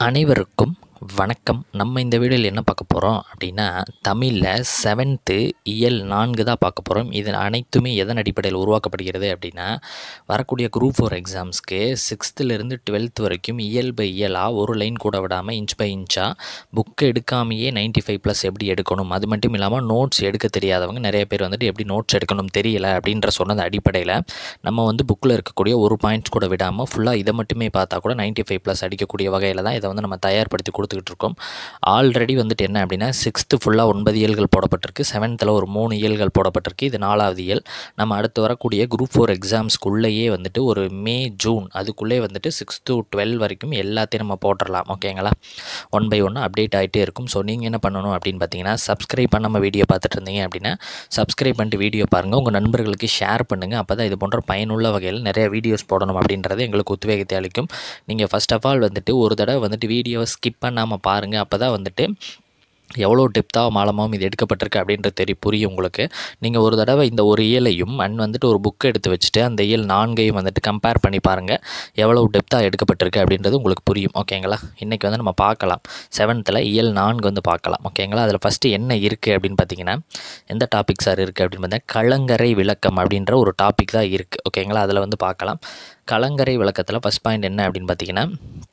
அனைவருக்கும் வணக்கம் நம்ம இந்த வீடியோவில் என்ன பார்க்க போகிறோம் அப்படின்னா தமிழில் செவன்த்து இயல் நான்கு தான் பார்க்க போகிறோம் இது அனைத்துமே எதன் அடிப்படையில் உருவாக்கப்படுகிறது அப்படின்னா வரக்கூடிய குரூப் ஃபோர் எக்ஸாம்ஸ்க்கு சிக்ஸ்த்துலேருந்து டுவெல்த் வரைக்கும் இயல் பை இயலாக ஒரு லைன் கூட விடாமல் இன்ச் பை இன்ச்சாக புக்கு எடுக்காமையே 95 ஃபைவ் ப்ளஸ் எப்படி எடுக்கணும் அது மட்டும் இல்லாமல் நோட்ஸ் எடுக்க தெரியாதவங்க நிறைய பேர் வந்துட்டு எப்படி நோட்ஸ் எடுக்கணும் தெரியல அப்படின்ற சொன்னது அடிப்படையில் நம்ம வந்து புக்கில் இருக்கக்கூடிய ஒரு பாயிண்ட்ஸ் கூட விடாமல் ஃபுல்லாக இதை மட்டுமே பார்த்தா கூட 95 ஃபைவ் ப்ளஸ் அடிக்கக்கூடிய வகையில் தான் இதை வந்து நம்ம தயார்படுத்தி கொடுத்துக்கிட்டு இருக்கோம் ஆல்ரெடி வந்துட்டு என்ன அப்படின்னா சிக்ஸ்த்து ஃபுல்லாக ஒன்பது இயல்கள் போடப்பட்டிருக்கு செவன்த்தில் ஒரு மூணு இயல்கள் போடப்பட்டிருக்கு இது நாலாவது இயல் நம்ம அடுத்து வரக்கூடிய குரூப் ஃபோர் எக்ஸாம்ஸ்க்குள்ளேயே வந்துட்டு ஒரு மே ஜூன் அதுக்குள்ளே வந்துட்டு சிக்ஸ் to டுவெல் வரைக்கும் எல்லாத்தையும் நம்ம போட்டுடலாம் ஓகேங்களா ஒன் பை ஒன்று அப்டேட் ஆகிட்டே இருக்கும் ஸோ நீங்கள் என்ன பண்ணணும் அப்படின்னு பார்த்தீங்கன்னா சப்ஸ்கிரைப் பண்ணாம வீடியோ பார்த்துட்டு இருந்தீங்க அப்படின்னா சப்ஸ்கிரைப் பண்ணிட்டு வீடியோ பாருங்கள் உங்கள் நண்பர்களுக்கு ஷேர் பண்ணுங்கள் அப்போ தான் இது போன்ற பயனுள்ள வகையில் நிறைய வீடியோஸ் போடணும் அப்படின்றது எங்களுக்கு உத்வேகத்தை அளிக்கும் நீங்கள் ஃபர்ஸ்ட் ஆஃப் ஆல் வந்துட்டு ஒரு தடவை வந்துட்டு வீடியோவை ஸ்கிப் பண்ணாமல் பாருங்கள் அப்போ தான் வந்துட்டு எவ்வளோ டெப்த்தாக மாலமாகவும் இது எடுக்கப்பட்டிருக்கு அப்படின்றது தெரிய புரியும் உங்களுக்கு நீங்கள் ஒரு தடவை இந்த ஒரு இயலையும் அண்ட் வந்துட்டு ஒரு புக்கை எடுத்து வச்சுட்டு அந்த இயல் நான்கையும் வந்துட்டு கம்பேர் பண்ணி பாருங்கள் எவ்வளோ டெப்த்தாக எடுக்கப்பட்டிருக்கு அப்படின்றது உங்களுக்கு புரியும் ஓகேங்களா இன்றைக்கி வந்து நம்ம பார்க்கலாம் செவன்த்தில் இயல் நான்கு வந்து பார்க்கலாம் ஓகேங்களா அதில் ஃபஸ்ட்டு என்ன இருக்குது அப்படின்னு பார்த்தீங்கன்னா எந்த டாபிக் சார் இருக்குது அப்படின்னு பார்த்தா கலங்கரை விளக்கம் அப்படின்ற ஒரு டாபிக் தான் இருக்குது ஓகேங்களா அதில் வந்து பார்க்கலாம் கலங்கரை விளக்கத்தில் ஃபஸ்ட் பாயிண்ட் என்ன அப்படின்னு பார்த்தீங்கன்னா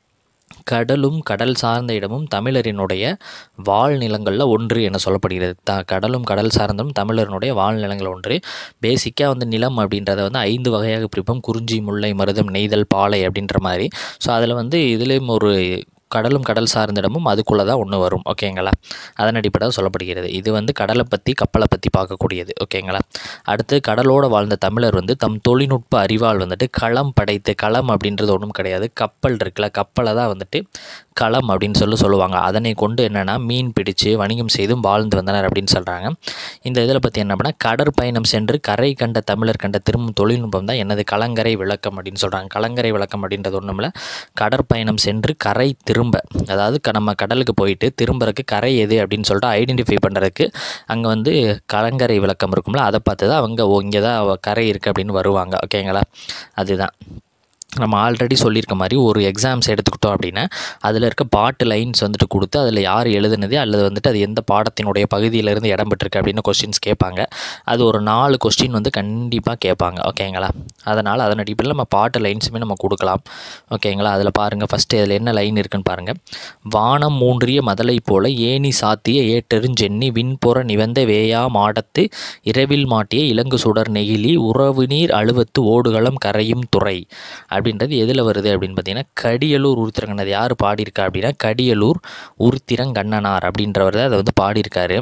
கடலும் கடல் சார்ந்த இடமும் தமிழரினுடைய வாழ்நிலங்களில் ஒன்று என சொல்லப்படுகிறது த கடலும் கடல் சார்ந்தும் தமிழரினுடைய வாழ்நிலங்கள் ஒன்று பேசிக்காக வந்து நிலம் அப்படின்றத வந்து ஐந்து வகையாக பிரிப்போம் குறிஞ்சி முல்லை மருதம் நெய்தல் பாலை அப்படின்ற மாதிரி ஸோ அதில் வந்து இதுலேயும் ஒரு கடலும் கடல் சார்ந்த இடமும் அதுக்குள்ளே தான் ஒன்று வரும் ஓகேங்களா அதன் அடிப்படையில் சொல்லப்படுகிறது இது வந்து கடலை பற்றி கப்பலை பற்றி பார்க்கக்கூடியது ஓகேங்களா அடுத்து கடலோடு வாழ்ந்த தமிழர் வந்து தம் தொழில்நுட்ப அறிவால் வந்துட்டு களம் படைத்து களம் அப்படின்றது ஒன்றும் கிடையாது கப்பல் இருக்குல்ல கப்பலை தான் வந்துட்டு களம் அப்படின்னு சொல்லி சொல்லுவாங்க அதனை கொண்டு என்னென்னா மீன் பிடிச்சு வணிகம் செய்தும் வாழ்ந்து வந்தனர் அப்படின்னு சொல்கிறாங்க இந்த இதில் பற்றி என்ன பண்ணால் கடற்பயணம் சென்று கரை கண்ட தமிழர் கண்ட திரும்பும் தொழில்நுட்பம் தான் எனது கலங்கரை விளக்கம் அப்படின்னு சொல்கிறாங்க கலங்கரை விளக்கம் அப்படின்றது ஒன்றும் இல்லை கடற்பயணம் சென்று கரை திரும்ப அதாவது க- நம்ம கடலுக்கு போயிட்டு திரும்புறதுக்கு கரை எது அப்படின்னு சொல்லிட்டு ஐடென்டிஃபை பண்ணுறதுக்கு அங்கே வந்து கலங்கரை விளக்கம் இருக்கும்ல அதை பார்த்து தான் அவங்க ஓ இங்கே தான் அவ கரை இருக்குது அப்படின்னு வருவாங்க ஓகேங்களா அதுதான் நம்ம ஆல்ரெடி சொல்லியிருக்க மாதிரி ஒரு எக்ஸாம்ஸ் எடுத்துக்கிட்டோம் அப்படின்னா அதில் இருக்க பாட்டு லைன்ஸ் வந்துட்டு கொடுத்து அதில் யார் எழுதுனது அல்லது வந்துட்டு அது எந்த பாடத்தினுடைய பகுதியிலேருந்து இடம் பெற்றிருக்கு அப்படின்னு கொஸ்டின்ஸ் கேட்பாங்க அது ஒரு நாலு கொஸ்டின் வந்து கண்டிப்பாக கேட்பாங்க ஓகேங்களா அதனால் அதன் அடிப்படையில் நம்ம பாட்டு லைன்ஸுமே நம்ம கொடுக்கலாம் ஓகேங்களா அதில் பாருங்கள் ஃபஸ்ட்டு அதில் என்ன லைன் இருக்குன்னு பாருங்கள் வானம் மூன்றிய மதலை போல ஏணி சாத்திய ஏட்டெருஞ்சென்னி விண்புற நிவந்த வேயா மாடத்து இரவில் மாட்டிய இலங்கு சுடர் நெகிழி உறவு நீர் அழுவத்து ஓடுகளம் கரையும் துறை அப்படின்றது எதில் வருது அப்படின்னு பார்த்தீங்கன்னா கடியலூர் உருத்திரங்கண்ணது யார் பாடியிருக்கா அப்படின்னா கடியலூர் உருத்திரங்கண்ணனார் அப்படின்றவர் தான் அதை வந்து பாடியிருக்காரு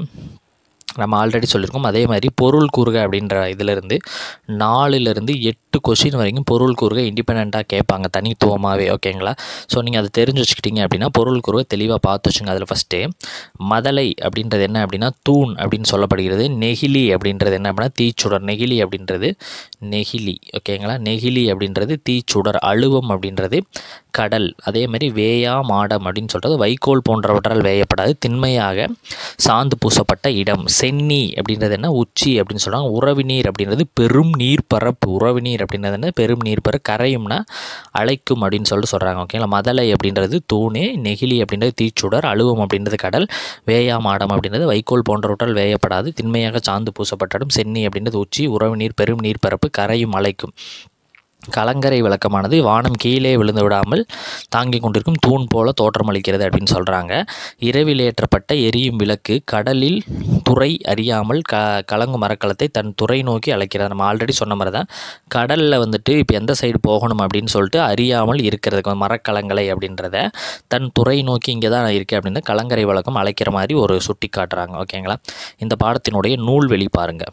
நம்ம ஆல்ரெடி சொல்லியிருக்கோம் அதே மாதிரி பொருள் கூறுக அப்படின்ற இதிலிருந்து நாலுலேருந்து எட்டு கொஷின் வரைக்கும் பொருள் கூறுக இண்டிபெண்ட்டாக கேட்பாங்க தனித்துவமாகவே ஓகேங்களா ஸோ நீங்கள் அதை தெரிஞ்சு வச்சுக்கிட்டீங்க அப்படின்னா பொருள் கூறுக தெளிவாக பார்த்து வச்சுங்க அதில் ஃபஸ்ட்டு மதலை அப்படின்றது என்ன அப்படின்னா தூண் அப்படின்னு சொல்லப்படுகிறது நெகிழி அப்படின்றது என்ன அப்படின்னா தீச்சுடர் நெகிழி அப்படின்றது நெகிழி ஓகேங்களா நெகிழி அப்படின்றது தீச்சுடர் அழுவம் அப்படின்றது கடல் அதே மாதிரி வேயா மாடம் அப்படின்னு சொல்கிறது வைக்கோல் போன்றவற்றால் வேயப்படாது திண்மையாக சாந்து பூசப்பட்ட இடம் சென்னி அப்படின்றது என்ன உச்சி அப்படின்னு சொல்கிறாங்க உறவு நீர் அப்படின்றது பெரும் நீர்ப்பரப்பு உறவு நீர் அப்படின்றது என்ன பெரும் நீர்ப்பரப்பு கரையும்னா அழைக்கும் அப்படின்னு சொல்லிட்டு சொல்கிறாங்க ஓகேங்களா மதலை அப்படின்றது தூணு நெகிழி அப்படின்றது தீச்சுடர் அழுவம் அப்படின்றது கடல் வேயா மாடம் அப்படின்றது வைக்கோல் போன்றவற்றால் வேயப்படாது திண்மையாக சாந்து பூசப்பட்ட இடம் சென்னி அப்படின்றது உச்சி உறவு நீர் பெரும் நீர்ப்பரப்பு கரையும் அழைக்கும் கலங்கரை விளக்கமானது வானம் கீழே விழுந்து விடாமல் தாங்கிக் கொண்டிருக்கும் தூண் போல தோற்றமளிக்கிறது அப்படின்னு சொல்கிறாங்க இரவில் ஏற்றப்பட்ட எரியும் விளக்கு கடலில் துறை அறியாமல் க கலங்கும் மரக்கலத்தை தன் துறை நோக்கி அழைக்கிறது நம்ம ஆல்ரெடி சொன்ன மாதிரி தான் கடலில் வந்துட்டு இப்போ எந்த சைடு போகணும் அப்படின்னு சொல்லிட்டு அறியாமல் இருக்கிறதுக்கு மரக்கலங்களை அப்படின்றத தன் துறை நோக்கி இங்கே தான் இருக்குது அப்படின்னு கலங்கரை விளக்கம் அழைக்கிற மாதிரி ஒரு சுட்டி காட்டுறாங்க ஓகேங்களா இந்த பாடத்தினுடைய நூல்வெளி பாருங்கள்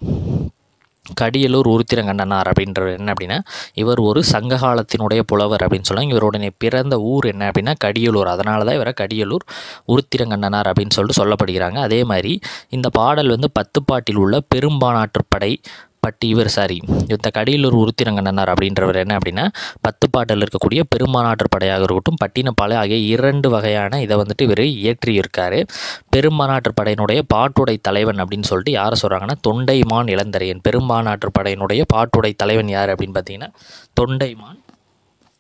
கடியலூர் உருத்திரங்கண்ணனார் அப்படின்றவர் என்ன அப்படின்னா இவர் ஒரு சங்க காலத்தினுடைய புலவர் அப்படின்னு சொன்னாங்க இவருடைய பிறந்த ஊர் என்ன அப்படின்னா கடியலூர் அதனால தான் இவரை கடியலூர் உருத்திரங்கண்ணனார் அப்படின்னு சொல்லிட்டு சொல்லப்படுகிறாங்க அதே மாதிரி இந்த பாடல் வந்து பத்துப்பாட்டில் உள்ள பெரும்பானாற்றுப்படை பட்டி இவர் சாரி இந்த கடியலூர் உருத்திரங்கண்ணனார் அப்படின்றவர் என்ன அப்படின்னா பத்து பாட்டில் இருக்கக்கூடிய பெருமானாற்று படையாக இருக்கட்டும் பட்டினப்பாலை ஆகிய இரண்டு வகையான இதை வந்துட்டு இவர் இயற்றியிருக்காரு பெரும்பானாற்று படையினுடைய பாட்டுடை தலைவன் அப்படின்னு சொல்லிட்டு யாரை சொல்கிறாங்கன்னா தொண்டைமான் இளந்தரையன் பெரும்பானாற்று படையினுடைய பாட்டுடை தலைவன் யார் அப்படின்னு பார்த்தீங்கன்னா தொண்டைமான்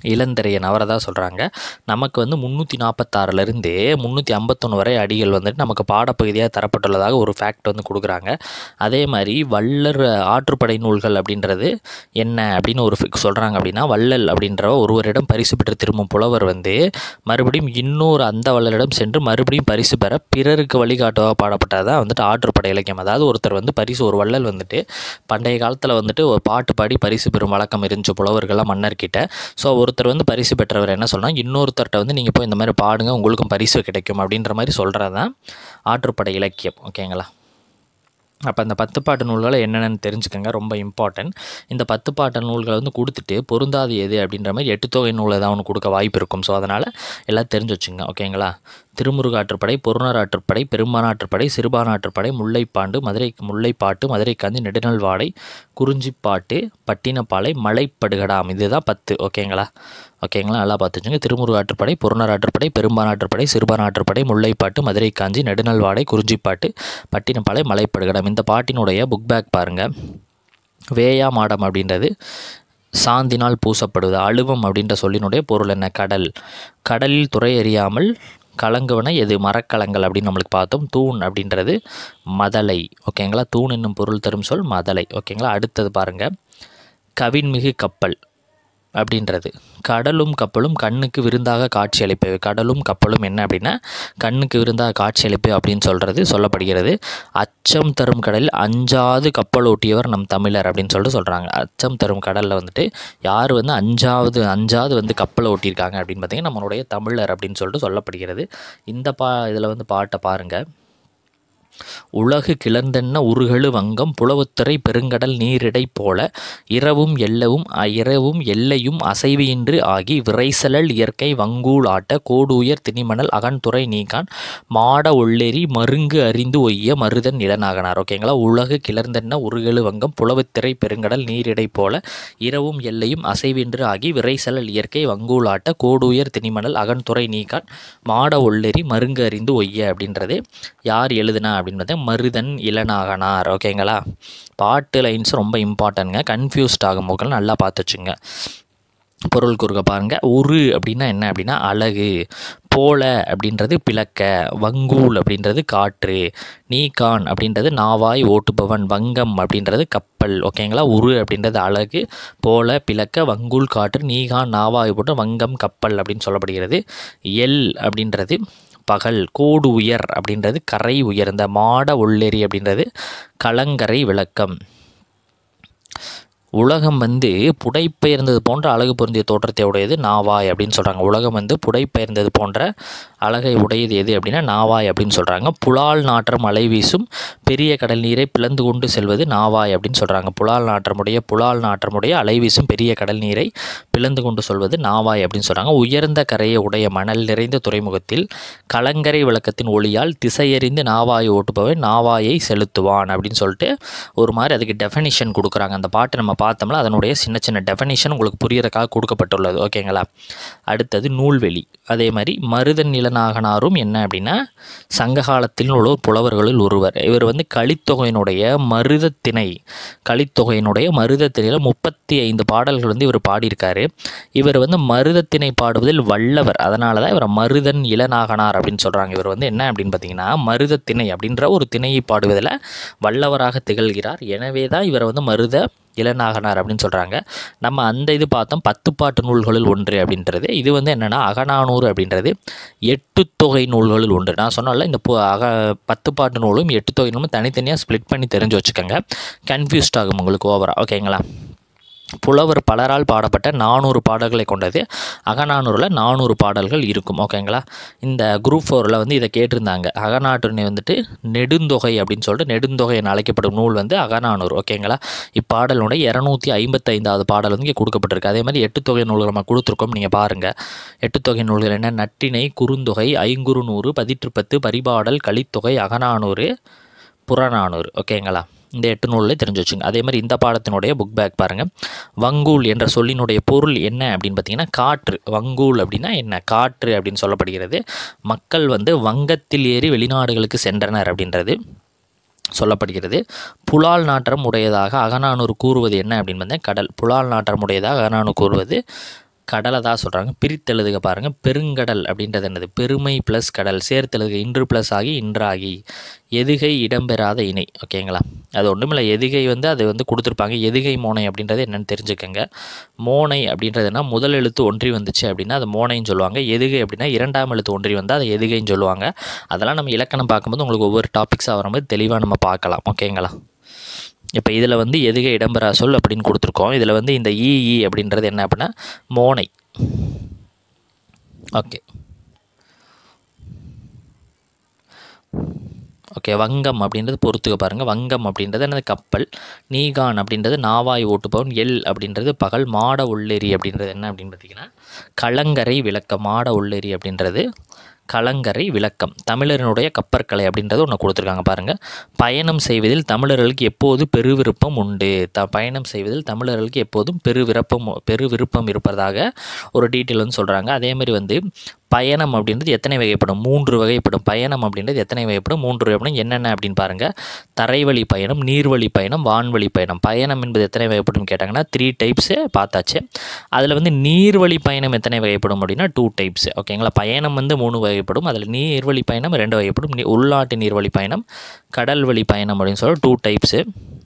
இளந்திரையன் அவரை தான் சொல்கிறாங்க நமக்கு வந்து முந்நூற்றி நாற்பத்தாறுலேருந்து முந்நூற்றி ஐம்பத்தொன்று வரை அடிகள் வந்துட்டு நமக்கு பாடப்பகுதியாக தரப்பட்டுள்ளதாக ஒரு ஃபேக்ட் வந்து கொடுக்குறாங்க அதே மாதிரி வள்ளர் ஆற்றுப்படை நூல்கள் அப்படின்றது என்ன அப்படின்னு ஒரு சொல்கிறாங்க அப்படின்னா வள்ளல் அப்படின்ற ஒருவரிடம் பரிசு பெற்று திரும்பும் புலவர் வந்து மறுபடியும் இன்னொரு அந்த வள்ளலிடம் சென்று மறுபடியும் பரிசு பெற பிறருக்கு வழிகாட்டுவாக பாடப்பட்டது தான் வந்துட்டு ஆற்றுப்படை இலக்கியம் அதாவது ஒருத்தர் வந்து பரிசு ஒரு வள்ளல் வந்துட்டு பண்டைய காலத்தில் வந்துட்டு ஒரு பாட்டு பாடி பரிசு பெறும் வழக்கம் இருந்துச்சு புலவர்கள்லாம் மன்னர்கிட்ட ஸோ ஒருத்தர் வந்து பரிசு பெற்றவர் என்ன சொன்னால் இன்னொருத்தர்கிட்ட வந்து நீங்கள் போய் இந்த மாதிரி பாடுங்க உங்களுக்கும் பரிசு கிடைக்கும் அப்படின்ற மாதிரி சொல்கிறது தான் ஆற்றுப்படை இலக்கியம் ஓகேங்களா அப்போ அந்த பத்து பாட்டு நூல்களை என்னென்னு தெரிஞ்சுக்கோங்க ரொம்ப இம்பார்ட்டன்ட் இந்த பத்து பாட்டு நூல்களை வந்து கொடுத்துட்டு பொருந்தாது எது அப்படின்ற மாதிரி எட்டு தொகை நூல் ஏதாவது ஒன்று கொடுக்க வாய்ப்பு இருக்கும் ஸோ அதனால் எல்லாம் தெரிஞ்சு வச்சுங்க ஓகேங்களா திருமுருகாற்றுப்படை பொருணராற்றுப்படை பெரும்பானாற்றுப்படை சிறுபானாற்றுப்படை முல்லைப்பாண்டு மதுரை முல்லைப்பாட்டு மதுரை காந்தி நெடுநல்வாடை குறிஞ்சிப்பாட்டு பட்டினப்பாலை மலைப்படுகடாம் இதுதான் பத்து ஓகேங்களா ஓகேங்களா நல்லா பார்த்து வச்சுங்க திருமுருகாற்றுப்படை பொருணராற்றுப்படை பெரும்பானாற்றுப்படை சிறுபானாற்றுப்படை முல்லைப்பாட்டு மதுரை காஞ்சி நெடுநல்வாடை குறிஞ்சிப்பாட்டு பட்டினப்பாலை மலைப்படுகடாம் இந்த பாட்டினுடைய புக் பேக் பாருங்கள் வேயா மாடம் அப்படின்றது சாந்தினால் பூசப்படுவது அழுவம் அப்படின்ற சொல்லினுடைய பொருள் என்ன கடல் கடலில் துறை எறியாமல் கலங்குவன எது மரக்கலங்கள் அப்படின்னு நம்மளுக்கு பார்த்தோம் தூண் அப்படின்றது மதலை ஓகேங்களா தூண் என்னும் பொருள் தரும் சொல் மதலை ஓகேங்களா அடுத்தது பாருங்கள் கவின்மிகு கப்பல் அப்படின்றது கடலும் கப்பலும் கண்ணுக்கு விருந்தாக காட்சி அளிப்பவை கடலும் கப்பலும் என்ன அப்படின்னா கண்ணுக்கு விருந்தாக காட்சி அளிப்பவை அப்படின்னு சொல்கிறது சொல்லப்படுகிறது அச்சம் தரும் கடலில் அஞ்சாவது கப்பல் ஓட்டியவர் நம் தமிழர் அப்படின்னு சொல்லிட்டு சொல்கிறாங்க அச்சம் தரும் கடலில் வந்துட்டு யார் வந்து அஞ்சாவது அஞ்சாவது வந்து கப்பலை ஓட்டியிருக்காங்க அப்படின்னு பார்த்தீங்கன்னா நம்மளுடைய தமிழர் அப்படின்னு சொல்லிட்டு சொல்லப்படுகிறது இந்த பா இதில் வந்து பாட்டை பாருங்கள் உலகு கிளர்ந்தென்ன உருகெழு வங்கம் புலவுத்துறை பெருங்கடல் நீரிடை போல இரவும் எல்லவும் அ- இரவும் எல்லையும் அசைவியின்றி ஆகி விரைசலல் இயற்கை வங்கூல் ஆட்ட கோடுயர் திணிமணல் அகன்துறை நீகான் மாட ஒள்ளெரி மருங்கு அறிந்து ஒய்ய மருதன் இளநாகனார் ஓகேங்களா உலகு கிளர்ந்தென்ன உருகெழு வங்கம் புலவுத்திரை பெருங்கடல் நீரிடை போல இரவும் எல்லையும் அசைவின்றி ஆகி விரைசலல் இயற்கை வங்கூல் ஆட்ட கோடுயர் திணிமணல் அகன்துறை நீகான் மாட ஒள்ளெரி மருங்கு அறிந்து ஒய்ய அப்படின்றது யார் எழுதுனா அப்படின்னு பார்த்தா மருதன் இளநாகனார் ஓகேங்களா பாட்டு லைன்ஸ் ரொம்ப இம்பார்ட்டன்ங்க கன்ஃபியூஸ்ட் ஆகும் போக்கள் நல்லா பார்த்து வச்சுங்க பொருள் குறுக்க பாருங்க உரு அப்படின்னா என்ன அப்படின்னா அழகு போல அப்படின்றது பிளக்க வங்கூல் அப்படின்றது காற்று நீகான் அப்படின்றது நாவாய் ஓட்டுபவன் வங்கம் அப்படின்றது கப்பல் ஓகேங்களா உரு அப்படின்றது அழகு போல பிளக்க வங்கூல் காற்று நீகான் நாவாய் போட்டு வங்கம் கப்பல் அப்படின்னு சொல்லப்படுகிறது எல் அப்படின்றது பகல் கோடு உயர் அப்படின்றது கரை உயர்ந்த மாட உள்ளெறி அப்படின்றது கலங்கரை விளக்கம் உலகம் வந்து புடைப்பெயர்ந்தது போன்ற அழகு பொருந்திய தோற்றத்தை உடையது நாவாய் அப்படின்னு சொல்கிறாங்க உலகம் வந்து புடைப்பெயர்ந்தது போன்ற அழகை உடையது எது அப்படின்னா நாவாய் அப்படின்னு சொல்கிறாங்க புலால் நாற்றம் அலை வீசும் பெரிய கடல் நீரை பிளந்து கொண்டு செல்வது நாவாய் அப்படின்னு சொல்கிறாங்க புலால் நாற்றமுடைய புலால் நாற்றமுடைய அலை வீசும் பெரிய கடல் நீரை பிளந்து கொண்டு சொல்வது நாவாய் அப்படின்னு சொல்கிறாங்க உயர்ந்த கரையை உடைய மணல் நிறைந்த துறைமுகத்தில் கலங்கரை விளக்கத்தின் ஒளியால் திசையறிந்து நாவாய் ஓட்டுபவன் நாவாயை செலுத்துவான் அப்படின்னு சொல்லிட்டு ஒரு மாதிரி அதுக்கு டெஃபனிஷன் கொடுக்குறாங்க அந்த பாட்டு நம்ம பார்த்தோம்னா அதனுடைய சின்ன சின்ன டெஃபனிஷன் உங்களுக்கு புரியறதுக்காக கொடுக்கப்பட்டுள்ளது ஓகேங்களா அடுத்தது நூல்வெளி அதே மாதிரி மருதன் நிலநாகனாரும் என்ன அப்படின்னா சங்க காலத்தில் உள்ள புலவர்களில் ஒருவர் இவர் வந்து கலித்தொகையினுடைய மருதத்திணை கலித்தொகையினுடைய மருதத்திணையில் முப்பத்தி ஐந்து பாடல்கள் வந்து இவர் பாடியிருக்காரு இவர் வந்து மருதத்திணை பாடுவதில் வல்லவர் அதனால தான் இவரை மருதன் இளநாகனார் அப்படின்னு சொல்கிறாங்க இவர் வந்து என்ன அப்படின்னு பார்த்தீங்கன்னா மருதத்திணை அப்படின்ற ஒரு திணையை பாடுவதில் வல்லவராக திகழ்கிறார் எனவே தான் இவரை வந்து மருத இளநாகனார் அப்படின்னு சொல்கிறாங்க நம்ம அந்த இது பார்த்தோம் பத்து பாட்டு நூல்களில் ஒன்று அப்படின்றது இது வந்து என்னென்னா அகநானூறு அப்படின்றது எட்டு தொகை நூல்களில் ஒன்று நான் சொன்னால இந்த பு- அக பத்து பாட்டு நூலும் எட்டு தொகை நூலும் தனித்தனியாக ஸ்ப்ளிட் பண்ணி தெரிஞ்சு வச்சுக்கோங்க கன்ஃபியூஸ்ட் ஆகும் உங்களுக்கு ஓவரா ஓகேங்களா புலவர் பலரால் பாடப்பட்ட நானூறு பாடல்களை கொண்டது அகநானூறில் நானூறு பாடல்கள் இருக்கும் ஓகேங்களா இந்த குரூப் ஃபோரில் வந்து இதை கேட்டிருந்தாங்க அகநானூறு வந்துட்டு நெடுந்தொகை அப்படின்னு சொல்லிட்டு நெடுந்தொகை என அழைக்கப்படும் நூல் வந்து அகநானூறு ஓகேங்களா இப்பாடலுடைய இரநூத்தி ஐம்பத்தைந்தாவது பாடல் வந்து இங்கே கொடுக்கப்பட்டிருக்கு அதே மாதிரி எட்டு தொகை நூல்கள் நம்ம கொடுத்துருக்கோம் நீங்கள் பாருங்கள் எட்டு தொகை நூல்கள் என்ன நட்டிணை குறுந்தொகை ஐங்குறு நூறு பதிற்றுப்பத்து பரிபாடல் கலித்தொகை அகநானூறு புறநானூறு ஓகேங்களா இந்த எட்டு நூலில் தெரிஞ்சு வச்சுங்க அதே மாதிரி இந்த பாடத்தினுடைய புக் பேக் பாருங்கள் வங்கூல் என்ற சொல்லினுடைய பொருள் என்ன அப்படின்னு பார்த்தீங்கன்னா காற்று வங்கூல் அப்படின்னா என்ன காற்று அப்படின்னு சொல்லப்படுகிறது மக்கள் வந்து வங்கத்தில் ஏறி வெளிநாடுகளுக்கு சென்றனர் அப்படின்றது சொல்லப்படுகிறது புலால் நாற்றம் உடையதாக அகநானூறு கூறுவது என்ன அப்படின்னு பார்த்தா கடல் புலால் நாற்றம் உடையதாக அகநானூறு கூறுவது கடலை தான் சொல்கிறாங்க பிரித்தெழுதுக பாருங்கள் பெருங்கடல் அப்படின்றது என்னது பெருமை ப்ளஸ் கடல் சேர்த்தெழுதுக இன்று ப்ளஸ் ஆகி இன்றாகி எதுகை இடம்பெறாத இணை ஓகேங்களா அது ஒன்றுமில்ல எதுகை வந்து அது வந்து கொடுத்துருப்பாங்க எதுகை மோனை அப்படின்றது என்னென்னு தெரிஞ்சுக்கோங்க மோனை அப்படின்றதுனா முதல் எழுத்து ஒன்றி வந்துச்சு அப்படின்னா அது மோனைன்னு சொல்லுவாங்க எதுகை அப்படின்னா இரண்டாம் எழுத்து ஒன்றி வந்தால் அதை எதுகைன்னு சொல்லுவாங்க அதெல்லாம் நம்ம இலக்கணம் பார்க்கும்போது உங்களுக்கு ஒவ்வொரு டாபிக்ஸாக வரும்போது தெளிவாக நம்ம பார்க்கலாம் ஓகேங்களா இப்போ இதில் வந்து எதுகை இடம்பெறா சொல் அப்படின்னு கொடுத்துருக்கோம் இதில் வந்து இந்த இ இ அப்படின்றது என்ன அப்படின்னா மோனை ஓகே ஓகே வங்கம் அப்படின்றது பொறுத்துக்க பாருங்கள் வங்கம் அப்படின்றது என்னது கப்பல் நீகான் அப்படின்றது நாவாய் ஓட்டுபவன் எல் அப்படின்றது பகல் மாட உள்ளெறி அப்படின்றது என்ன அப்படின்னு பார்த்தீங்கன்னா கலங்கரை விளக்கம் மாட உள்ளெறி அப்படின்றது கலங்கரை விளக்கம் தமிழரினுடைய கப்பற்கலை அப்படின்றது ஒன்று கொடுத்துருக்காங்க பாருங்கள் பயணம் செய்வதில் தமிழர்களுக்கு எப்போது பெருவிருப்பம் உண்டு த பயணம் செய்வதில் தமிழர்களுக்கு எப்போதும் பெருவிருப்பம் பெருவிருப்பம் இருப்பதாக ஒரு டீட்டெயில் வந்து சொல்கிறாங்க அதேமாதிரி வந்து பயணம் அப்படின்றது எத்தனை வகைப்படும் மூன்று வகைப்படும் பயணம் அப்படின்றது எத்தனை வகைப்படும் மூன்று வகைப்படும் என்னென்ன அப்படின்னு பாருங்கள் தரைவழி பயணம் நீர்வழி பயணம் வான்வழி பயணம் பயணம் என்பது எத்தனை வகைப்படும் கேட்டாங்கன்னா த்ரீ டைப்ஸு பார்த்தாச்சு அதில் வந்து நீர்வழி பயணம் எத்தனை வகைப்படும் அப்படின்னா டூ டைப்ஸ் ஓகேங்களா பயணம் வந்து மூணு வகைப்படும் அதில் நீர்வழி பயணம் ரெண்டு வகைப்படும் நீ- உள்நாட்டு நீர்வழி பயணம் கடல் வழி பயணம் அப்படின்னு சொல்லி டூ டைப்ஸு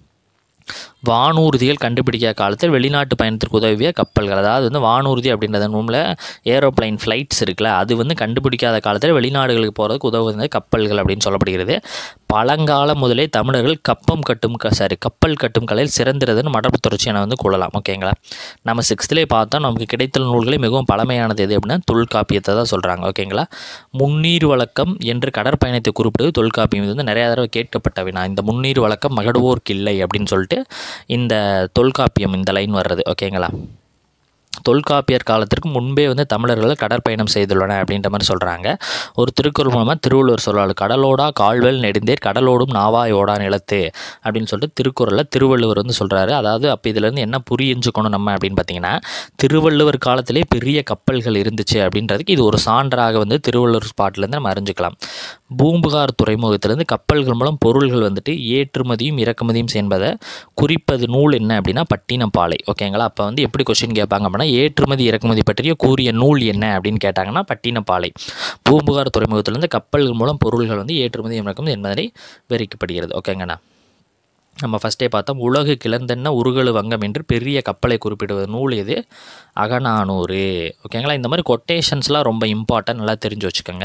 வானூர்திகள் கண்டுபிடிக்காத காலத்தில் வெளிநாட்டு பயணத்திற்கு உதவிய கப்பல்கள் அதாவது வந்து வானூர்தி அப்படின்றத நூலில் ஏரோப்ளைன் ஃப்ளைட்ஸ் இருக்குல்ல அது வந்து கண்டுபிடிக்காத காலத்தில் வெளிநாடுகளுக்கு போகிறதுக்கு உதவுவது கப்பல்கள் அப்படின்னு சொல்லப்படுகிறது பழங்காலம் முதலே தமிழர்கள் கப்பம் கட்டும் க சாரி கப்பல் கட்டும் கலையில் சிறந்திருதுன்னு மடப்பு தொடர்ச்சியான வந்து கொள்ளலாம் ஓகேங்களா நம்ம சிக்ஸ்த்லேயே பார்த்தா நமக்கு கிடைத்த நூல்களே மிகவும் பழமையானது எது அப்படின்னா தொல்காப்பியத்தை தான் சொல்கிறாங்க ஓகேங்களா முன்னீர் வழக்கம் என்று கடற்பயணத்தை குறிப்பிடுவது தொல்காப்பியம் இது வந்து நிறைய தடவை கேட்கப்பட்ட வினா இந்த முன்னீர் வழக்கம் மகடுவோர்க்கு இல்லை அப்படின்னு சொல்லிட்டு இந்த தொல்காப்பியம் இந்த லைன் வர்றது ஓகேங்களா தொல்காப்பியர் காலத்திற்கு முன்பே வந்து தமிழர்கள் கடற்பயணம் செய்துள்ளனர் அப்படின்ற மாதிரி சொல்கிறாங்க ஒரு திருக்குறள் மூலமாக திருவள்ளுவர் சொல்றாரு கடலோடா கால்வெல் நெடுந்தேர் கடலோடும் நாவாயோடா நிலத்து அப்படின்னு சொல்லிட்டு திருக்குறளில் திருவள்ளுவர் வந்து சொல்கிறாரு அதாவது அப்போ இதுலேருந்து என்ன புரிஞ்சுக்கணும் நம்ம அப்படின்னு பார்த்தீங்கன்னா திருவள்ளுவர் காலத்திலே பெரிய கப்பல்கள் இருந்துச்சு அப்படின்றதுக்கு இது ஒரு சான்றாக வந்து திருவள்ளுவர் ஸ்பாட்லேருந்து நம்ம அறிஞ்சுக்கலாம் பூம்புகார் துறைமுகத்திலேருந்து கப்பல்கள் மூலம் பொருள்கள் வந்துட்டு ஏற்றுமதியும் இறக்குமதியும் என்பதை குறிப்பது நூல் என்ன அப்படின்னா பட்டினப்பாலை ஓகேங்களா அப்போ வந்து எப்படி கொஸ்டின் கேட்பாங்க அப்படின்னா ஏற்றுமதி இறக்குமதி பற்றிய கூறிய நூல் என்ன அப்படின்னு கேட்டாங்கன்னா பட்டினப்பாலை பூம்புகார் துறைமுகத்திலிருந்து கப்பல்கள் மூலம் பொருள்கள் வந்து ஏற்றுமதி இறக்குமதி என்பதை விவரிக்கப்படுகிறது ஓகேங்கண்ணா நம்ம ஃபஸ்ட்டே பார்த்தோம் உலகு கிளந்தென்ன உருகலு வங்கம் என்று பெரிய கப்பலை குறிப்பிடுவது நூல் எது அகநானூறு ஓகேங்களா இந்த மாதிரி கொட்டேஷன்ஸ்லாம் ரொம்ப இம்பார்ட்டன்ட் நல்லா தெரிஞ்சு வச்சுக்கோங்க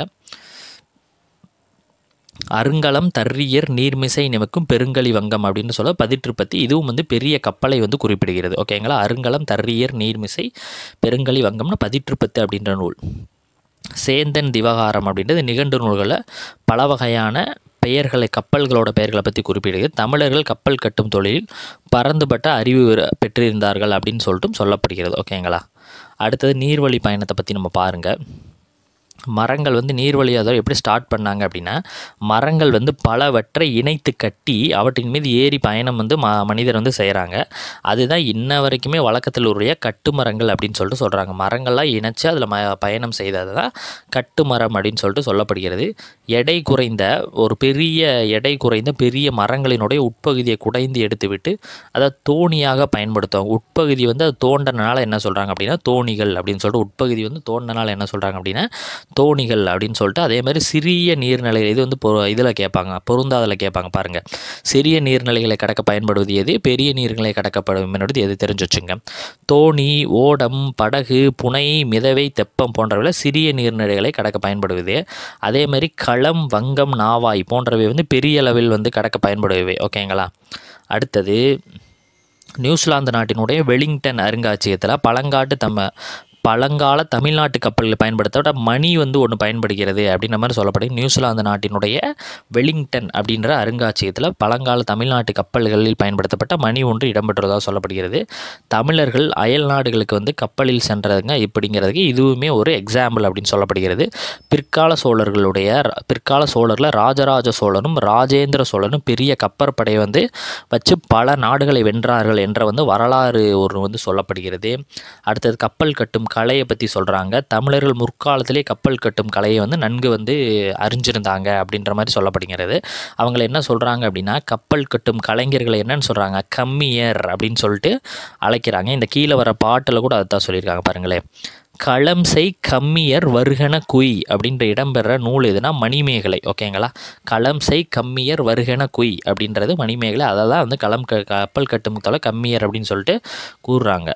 அருங்கலம் தர்ரியர் நீர்மிசை நிமிக்கும் பெருங்கலி வங்கம் அப்படின்னு சொல்ல பதிற்றுப்பத்தி இதுவும் வந்து பெரிய கப்பலை வந்து குறிப்பிடுகிறது ஓகேங்களா அருங்கலம் தர்ரியர் நீர்மிசை பெருங்கலி வங்கம்னு பதிற்றுப்பத்து அப்படின்ற நூல் சேந்தன் திவகாரம் அப்படின்றது நிகண்டு நூல்களில் பல வகையான பெயர்களை கப்பல்களோட பெயர்களை பற்றி குறிப்பிடுகிறது தமிழர்கள் கப்பல் கட்டும் தொழிலில் பரந்துபட்ட அறிவு பெற- பெற்றிருந்தார்கள் அப்படின்னு சொல்லிட்டும் சொல்லப்படுகிறது ஓகேங்களா அடுத்தது நீர்வழி பயணத்தை பற்றி நம்ம பாருங்கள் மரங்கள் வந்து நீர்வழி அதை எப்படி ஸ்டார்ட் பண்ணாங்க அப்படின்னா மரங்கள் வந்து பலவற்றை இணைத்து கட்டி அவற்றின் மீது ஏறி பயணம் வந்து ம மனிதர் வந்து செய்கிறாங்க அதுதான் இன்ன வரைக்குமே வழக்கத்தில் உடைய கட்டுமரங்கள் அப்படின்னு சொல்லிட்டு சொல்கிறாங்க மரங்கள்லாம் இணைச்சு அதில் ம பயணம் செய்தது தான் கட்டுமரம் அப்படின்னு சொல்லிட்டு சொல்லப்படுகிறது எடை குறைந்த ஒரு பெரிய எடை குறைந்த பெரிய மரங்களினுடைய உட்பகுதியை குடைந்து எடுத்துவிட்டு அதை தோணியாக பயன்படுத்துவாங்க உட்பகுதி வந்து அது தோண்டனால என்ன சொல்கிறாங்க அப்படின்னா தோணிகள் அப்படின்னு சொல்லிட்டு உட்பகுதி வந்து தோண்டனால என்ன சொல்கிறாங்க அப்படின்னா தோணிகள் அப்படின்னு சொல்லிட்டு அதே மாதிரி சிறிய நீர்நிலைகள் இது வந்து பொ இதில் கேட்பாங்க பொருந்தாதில் கேட்பாங்க பாருங்கள் சிறிய நீர்நிலைகளை கடக்க பயன்படுவது எது பெரிய நீர்நிலை கடக்கப்படும் என்பது எது தெரிஞ்சு வச்சுங்க தோணி ஓடம் படகு புனை மிதவை தெப்பம் போன்றவை சிறிய நீர்நிலைகளை கடக்க பயன்படுவது அதே மாதிரி களம் வங்கம் நாவாய் போன்றவை வந்து பெரிய அளவில் வந்து கடக்க பயன்படுபவை ஓகேங்களா அடுத்தது நியூசிலாந்து நாட்டினுடைய வெலிங்டன் அருங்காட்சியகத்தில் பழங்காட்டு தம்ம பழங்கால தமிழ்நாட்டு கப்பல்கள் பயன்படுத்தப்பட்ட மணி வந்து ஒன்று பயன்படுகிறது அப்படின்ற மாதிரி சொல்லப்படுது நியூசிலாந்து நாட்டினுடைய வெலிங்டன் அப்படின்ற அருங்காட்சியகத்தில் பழங்கால தமிழ்நாட்டு கப்பல்களில் பயன்படுத்தப்பட்ட மணி ஒன்று இடம்பெற்றதாக சொல்லப்படுகிறது தமிழர்கள் அயல் நாடுகளுக்கு வந்து கப்பலில் சென்றதுங்க இப்படிங்கிறதுக்கு இதுவுமே ஒரு எக்ஸாம்பிள் அப்படின்னு சொல்லப்படுகிறது பிற்கால சோழர்களுடைய பிற்கால சோழரில் ராஜராஜ சோழனும் ராஜேந்திர சோழனும் பெரிய கப்பற்படையை வந்து வச்சு பல நாடுகளை வென்றார்கள் என்ற வந்து வரலாறு ஒரு வந்து சொல்லப்படுகிறது அடுத்தது கப்பல் கட்டும் கலையை பற்றி சொல்கிறாங்க தமிழர்கள் முற்காலத்திலே கப்பல் கட்டும் கலையை வந்து நன்கு வந்து அறிஞ்சிருந்தாங்க அப்படின்ற மாதிரி சொல்லப்படுகிறது அவங்கள என்ன சொல்கிறாங்க அப்படின்னா கப்பல் கட்டும் கலைஞர்களை என்னன்னு சொல்கிறாங்க கம்மியர் அப்படின்னு சொல்லிட்டு அழைக்கிறாங்க இந்த கீழே வர பாட்டில் கூட அதை தான் சொல்லியிருக்காங்க பாருங்களேன் களம் செய் கம்மியர் வருகன குய் அப்படின்ற இடம்பெற நூல் எதுனா மணிமேகலை ஓகேங்களா களம் செய் கம்மியர் வருகன குய் அப்படின்றது மணிமேகலை அதை தான் வந்து களம் க கப்பல் கட்டும் தொலை கம்மியர் அப்படின்னு சொல்லிட்டு கூறுறாங்க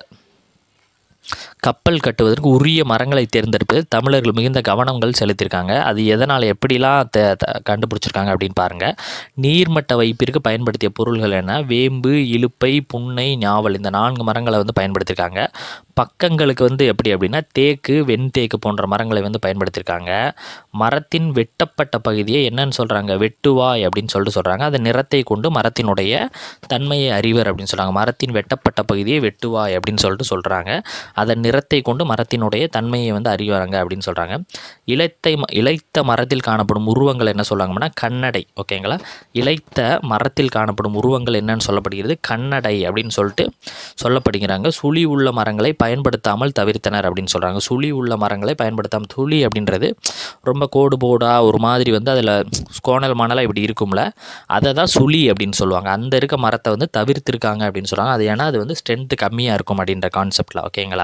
கப்பல் கட்டுவதற்கு உரிய மரங்களை தேர்ந்தெடுப்பதில் தமிழர்கள் மிகுந்த கவனங்கள் செலுத்தியிருக்காங்க அது எதனால் எப்படிலாம் த த- கண்டுபிடிச்சிருக்காங்க அப்படின்னு பாருங்கள் நீர்மட்ட வைப்பிற்கு பயன்படுத்திய பொருள்கள் என்ன வேம்பு இலுப்பை புன்னை ஞாவல் இந்த நான்கு மரங்களை வந்து பயன்படுத்தியிருக்காங்க பக்கங்களுக்கு வந்து எப்படி அப்படின்னா தேக்கு வெண்தேக்கு போன்ற மரங்களை வந்து பயன்படுத்தியிருக்காங்க மரத்தின் வெட்டப்பட்ட பகுதியை என்னன்னு சொல்கிறாங்க வெட்டுவாய் அப்படின்னு சொல்லிட்டு சொல்கிறாங்க அந்த நிறத்தை கொண்டு மரத்தினுடைய தன்மையை அறிவர் அப்படின்னு சொல்கிறாங்க மரத்தின் வெட்டப்பட்ட பகுதியை வெட்டுவாய் அப்படின்னு சொல்லிட்டு சொல்கிறாங்க அதன் நிறத்தை கொண்டு மரத்தினுடைய தன்மையை வந்து அறிவாங்க அப்படின்னு சொல்கிறாங்க இலைத்தை ம- இளைத்த மரத்தில் காணப்படும் உருவங்கள் என்ன சொல்கிறாங்கன்னா கண்ணடை ஓகேங்களா இளைத்த மரத்தில் காணப்படும் உருவங்கள் என்னன்னு சொல்லப்படுகிறது கண்ணடை அப்படின்னு சொல்லிட்டு சொல்லப்படுகிறாங்க சுழி உள்ள மரங்களை பயன்படுத்தாமல் தவிர்த்தனர் அப்படின்னு சொல்கிறாங்க சுழி உள்ள மரங்களை பயன்படுத்தாமல் சுழி அப்படின்றது ரொம்ப கோடு போடாக ஒரு மாதிரி வந்து அதில் கோணல் மணலாக இப்படி இருக்கும்ல அதை தான் சுழி அப்படின்னு சொல்லுவாங்க அந்த இருக்க மரத்தை வந்து தவிர்த்திருக்காங்க அப்படின்னு சொல்கிறாங்க அது ஏன்னா அது வந்து ஸ்ட்ரென்த்து கம்மியாக இருக்கும் அப்படின்ற கான்செப்டில் ஓகேங்களா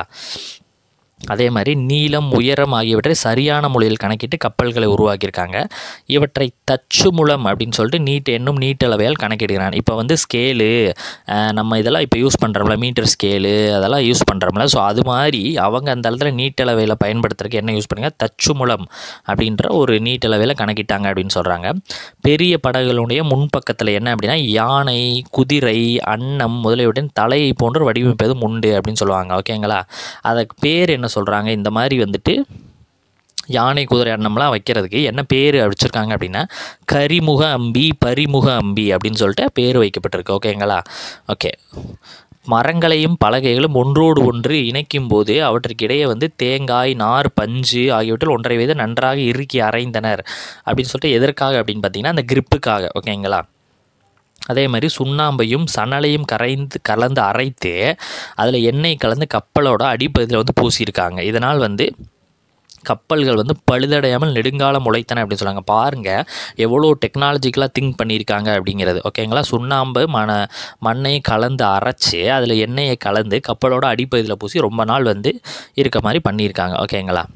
அதே மாதிரி நீளம் உயரம் ஆகியவற்றை சரியான முறையில் கணக்கிட்டு கப்பல்களை உருவாக்கியிருக்காங்க இவற்றை தச்சுமுலம் அப்படின்னு சொல்லிட்டு நீட் என்னும் நீட்டளவையால் கணக்கிடுகிறான் இப்போ வந்து ஸ்கேலு நம்ம இதெல்லாம் இப்போ யூஸ் பண்ணுறோம்ல மீட்டர் ஸ்கேலு அதெல்லாம் யூஸ் பண்ணுறோம்ல ஸோ அது மாதிரி அவங்க அந்த இடத்துல நீட்டளவையில் பயன்படுத்துறதுக்கு என்ன யூஸ் பண்ணுங்க தச்சுமுலம் அப்படின்ற ஒரு நீட்டளவையில் கணக்கிட்டாங்க அப்படின்னு சொல்கிறாங்க பெரிய படகுகளுடைய முன்பக்கத்தில் என்ன அப்படின்னா யானை குதிரை அன்னம் முதலியவற்றின் தலையை போன்று வடிவமைப்பதும் உண்டு அப்படின்னு சொல்லுவாங்க ஓகேங்களா அதுக்கு பேர் என்ன சொல்கிறாங்க இந்த மாதிரி வந்துட்டு யானை குதிரை அன்னம்லாம் வைக்கிறதுக்கு என்ன பேர் வச்சுருக்காங்க அப்படின்னா கரிமுக அம்பி பரிமுக அம்பி அப்படின்னு சொல்லிட்டு பேர் வைக்கப்பட்டிருக்கு ஓகேங்களா ஓகே மரங்களையும் பலகைகளும் ஒன்றோடு ஒன்று இணைக்கும் போது அவற்றுக்கிடையே வந்து தேங்காய் நார் பஞ்சு ஆகியவற்றில் ஒன்றை வைத்து நன்றாக இறுக்கி அரைந்தனர் அப்படின்னு சொல்லிட்டு எதற்காக அப்படின்னு பார்த்தீங்கன்னா அந்த கிரிப்புக்காக ஓகேங்களா அதே மாதிரி சுண்ணாம்பையும் சணலையும் கரைந்து கலந்து அரைத்து அதில் எண்ணெய் கலந்து கப்பலோட அடிப்பகுதியில் வந்து பூசியிருக்காங்க இதனால் வந்து கப்பல்கள் வந்து பழுதடையாமல் நெடுங்காலம் உழைத்தன அப்படின்னு சொல்கிறாங்க பாருங்கள் எவ்வளோ டெக்னாலஜிக்கலாக திங்க் பண்ணியிருக்காங்க அப்படிங்கிறது ஓகேங்களா சுண்ணாம்பு மண மண்ணை கலந்து அரைச்சி அதில் எண்ணெயை கலந்து கப்பலோட அடிப்பகுதியில் பூசி ரொம்ப நாள் வந்து இருக்க மாதிரி பண்ணியிருக்காங்க ஓகேங்களா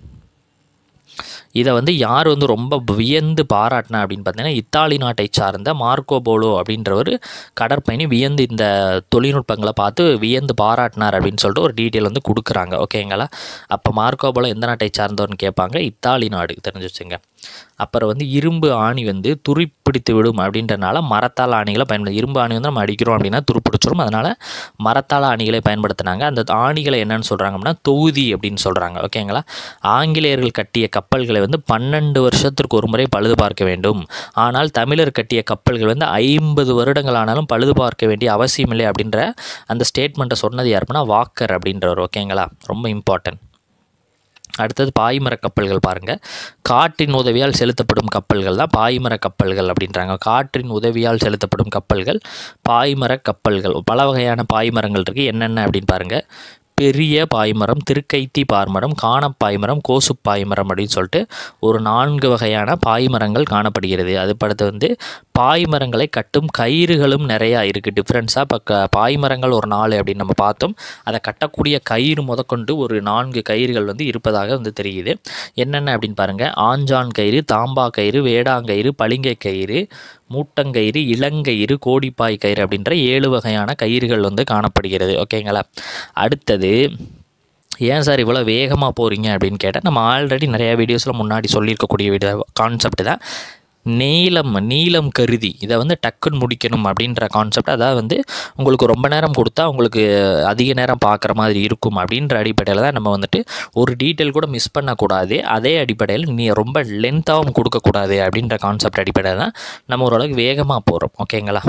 இதை வந்து யார் வந்து ரொம்ப வியந்து பாராட்டினா அப்படின்னு பார்த்தீங்கன்னா இத்தாலி நாட்டை சார்ந்த மார்க்கோ போலோ அப்படின்றவர் கடற்பயணி வியந்து இந்த தொழில்நுட்பங்களை பார்த்து வியந்து பாராட்டினார் அப்படின்னு சொல்லிட்டு ஒரு டீட்டெயில் வந்து கொடுக்குறாங்க ஓகேங்களா அப்போ மார்க்கோ போலோ எந்த நாட்டை சார்ந்தவர்னு கேட்பாங்க இத்தாலி நாடு தெரிஞ்சு வச்சுங்க அப்புறம் வந்து இரும்பு ஆணி வந்து துருப்பிடித்து விடும் அப்படின்றனால மரத்தால் ஆணிகளை பயன்படுத்தி இரும்பு ஆணி வந்து நம்ம அடிக்கிறோம் அப்படின்னா துருப்பிடிச்சிரும் அதனால் மரத்தால் ஆணிகளை பயன்படுத்தினாங்க அந்த ஆணிகளை என்னன்னு சொல்கிறாங்க அப்படின்னா தொகுதி அப்படின்னு சொல்கிறாங்க ஓகேங்களா ஆங்கிலேயர்கள் கட்டிய கப்பல்களை வந்து பன்னெண்டு வருஷத்திற்கு ஒரு முறை பழுது பார்க்க வேண்டும் ஆனால் தமிழர் கட்டிய கப்பல்கள் வந்து ஐம்பது வருடங்கள் ஆனாலும் பழுது பார்க்க வேண்டிய அவசியம் இல்லை அப்படின்ற அந்த ஸ்டேட்மெண்ட்டை சொன்னது யாருன்னா வாக்கர் அப்படின்றவர் ஓகேங்களா ரொம்ப இம்பார்ட்டன்ட் அடுத்தது பாய்மர கப்பல்கள் பாருங்கள் காற்றின் உதவியால் செலுத்தப்படும் கப்பல்கள் தான் பாய்மர கப்பல்கள் அப்படின்றாங்க காற்றின் உதவியால் செலுத்தப்படும் கப்பல்கள் பாய்மர கப்பல்கள் பல வகையான பாய்மரங்கள் இருக்குது என்னென்ன அப்படின்னு பாருங்கள் பெரிய பாய்மரம் திருக்கைத்தி பாய்மரம் காணப்பாய்மரம் கோசு பாய்மரம் அப்படின்னு சொல்லிட்டு ஒரு நான்கு வகையான பாய்மரங்கள் காணப்படுகிறது அது அடுத்து வந்து பாய்மரங்களை கட்டும் கயிறுகளும் நிறையா இருக்குது டிஃப்ரென்ஸாக இப்போ க பாய்மரங்கள் ஒரு நாலு அப்படின்னு நம்ம பார்த்தோம் அதை கட்டக்கூடிய கயிறு முதற்கொண்டு ஒரு நான்கு கயிறுகள் வந்து இருப்பதாக வந்து தெரியுது என்னென்ன அப்படின்னு பாருங்கள் ஆஞ்சான் கயிறு தாம்பா கயிறு வேடாங்கயிறு பளிங்கை கயிறு மூட்டங்கயிறு இளங்கயிறு கோடிப்பாய் கயிறு அப்படின்ற ஏழு வகையான கயிறுகள் வந்து காணப்படுகிறது ஓகேங்களா அடுத்தது ஏன் சார் இவ்வளோ வேகமாக போகிறீங்க அப்படின்னு கேட்டால் நம்ம ஆல்ரெடி நிறையா வீடியோஸில் முன்னாடி சொல்லியிருக்கக்கூடிய வீடியோ கான்செப்ட் தான் நீளம் நீளம் கருதி இதை வந்து டக்குன்னு முடிக்கணும் அப்படின்ற கான்செப்ட் அதாவது வந்து உங்களுக்கு ரொம்ப நேரம் கொடுத்தா உங்களுக்கு அதிக நேரம் பார்க்குற மாதிரி இருக்கும் அப்படின்ற அடிப்படையில் தான் நம்ம வந்துட்டு ஒரு டீட்டெயில் கூட மிஸ் பண்ணக்கூடாது அதே அடிப்படையில் நீ ரொம்ப லென்த்தாகவும் கொடுக்கக்கூடாது அப்படின்ற கான்செப்ட் அடிப்படையில் தான் நம்ம ஓரளவுக்கு வேகமாக போகிறோம் ஓகேங்களா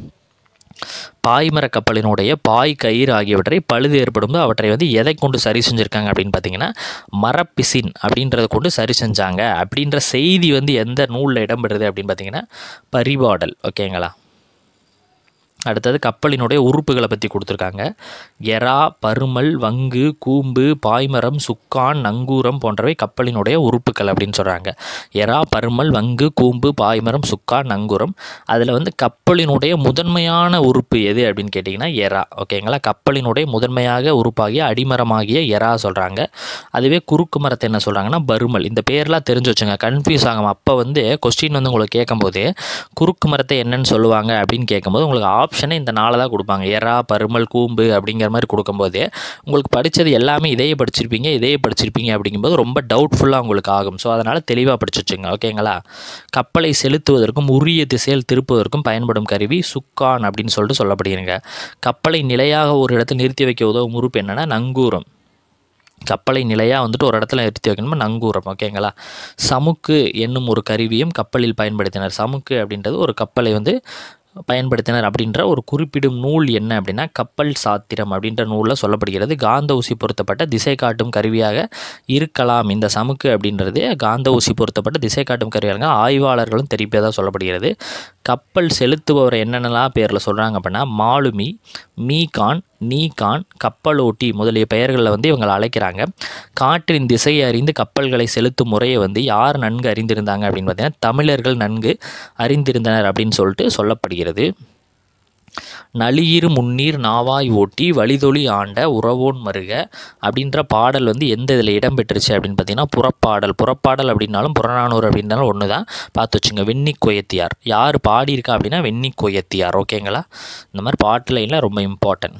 பாய்மர கப்பலினுடைய பாய் கயிறு ஆகியவற்றை பழுது ஏற்படும் அவற்றை வந்து எதை கொண்டு சரி செஞ்சுருக்காங்க அப்படின்னு பார்த்தீங்கன்னா மரப்பிசின் அப்படின்றத கொண்டு சரி செஞ்சாங்க அப்படின்ற செய்தி வந்து எந்த நூலில் இடம்பெறுது அப்படின்னு பார்த்தீங்கன்னா பரிபாடல் ஓகேங்களா அடுத்தது கப்பலினுடைய உறுப்புகளை பற்றி கொடுத்துருக்காங்க எறா பருமல் வங்கு கூம்பு பாய்மரம் சுக்கான் நங்கூரம் போன்றவை கப்பலினுடைய உறுப்புகள் அப்படின்னு சொல்கிறாங்க எறா பருமல் வங்கு கூம்பு பாய்மரம் சுக்கான் நங்கூரம் அதில் வந்து கப்பலினுடைய முதன்மையான உறுப்பு எது அப்படின்னு கேட்டிங்கன்னா எறா ஓகேங்களா கப்பலினுடைய முதன்மையாக உறுப்பாகிய அடிமரமாகிய எறா சொல்கிறாங்க அதுவே குறுக்கு மரத்தை என்ன சொல்கிறாங்கன்னா பருமல் இந்த பேர்லாம் தெரிஞ்சு வச்சுங்க கன்ஃபியூஸ் ஆகும் அப்போ வந்து கொஸ்டின் வந்து உங்களுக்கு கேட்கும்போது குறுக்கு மரத்தை என்னன்னு சொல்லுவாங்க அப்படின்னு கேட்கும்போது உங்களுக்கு ஆப்ஷனே இந்த நாளை தான் கொடுப்பாங்க எறா பருமல் கூம்பு அப்படிங்கிற மாதிரி கொடுக்கும்போது உங்களுக்கு படித்தது எல்லாமே இதையே படிச்சிருப்பீங்க இதையே படிச்சிருப்பீங்க அப்படிங்கும்போது ரொம்ப டவுட்ஃபுல்லாக உங்களுக்கு ஆகும் ஸோ அதனால் தெளிவாக படிச்சு வச்சுங்க ஓகேங்களா கப்பலை செலுத்துவதற்கும் உரிய திசையில் திருப்புவதற்கும் பயன்படும் கருவி சுக்கான் அப்படின்னு சொல்லிட்டு சொல்லப்படுகிறீங்க கப்பலை நிலையாக ஒரு இடத்தில் நிறுத்தி வைக்க உதவும் உறுப்பு என்னென்னா நங்கூரம் கப்பலை நிலையாக வந்துட்டு ஒரு இடத்துல நிறுத்தி வைக்கணுமா நங்கூரம் ஓகேங்களா சமுக்கு என்னும் ஒரு கருவியும் கப்பலில் பயன்படுத்தினர் சமுக்கு அப்படின்றது ஒரு கப்பலை வந்து பயன்படுத்தினர் அப்படின்ற ஒரு குறிப்பிடும் நூல் என்ன அப்படின்னா கப்பல் சாத்திரம் அப்படின்ற நூலில் சொல்லப்படுகிறது காந்த ஊசி பொருத்தப்பட்ட திசை காட்டும் கருவியாக இருக்கலாம் இந்த சமுக்கு அப்படின்றது காந்த ஊசி பொருத்தப்பட்ட திசை காட்டும் கருவியாக ஆய்வாளர்களும் தெரிவிப்பதாக சொல்லப்படுகிறது கப்பல் செலுத்துபவரை என்னென்னலாம் பேரில் சொல்கிறாங்க அப்படின்னா மாலுமி மீகான் நீகான் கப்பலோட்டி முதலிய பெயர்களில் வந்து இவங்களை அழைக்கிறாங்க காற்றின் திசையை அறிந்து கப்பல்களை செலுத்தும் முறையை வந்து யார் நன்கு அறிந்திருந்தாங்க அப்படின்னு பார்த்தீங்கன்னா தமிழர்கள் நன்கு அறிந்திருந்தனர் அப்படின்னு சொல்லிட்டு சொல்லப்படுகிறது நளியிரு முன்னீர் நாவாய் ஓட்டி வழிதொழி ஆண்ட உறவோன் மருக அப்படின்ற பாடல் வந்து எந்த இதில் இடம்பெற்றுச்சு அப்படின்னு பார்த்தீங்கன்னா புறப்பாடல் புறப்பாடல் அப்படின்னாலும் புறநானூறு அப்படின்னாலும் ஒன்று தான் பார்த்து வச்சுங்க வெண்ணி கொயத்தியார் யார் பாடியிருக்கா அப்படின்னா வெண்ணி கொயத்தியார் ஓகேங்களா இந்த மாதிரி பாட்டு லைனில் ரொம்ப இம்பார்ட்டன்ட்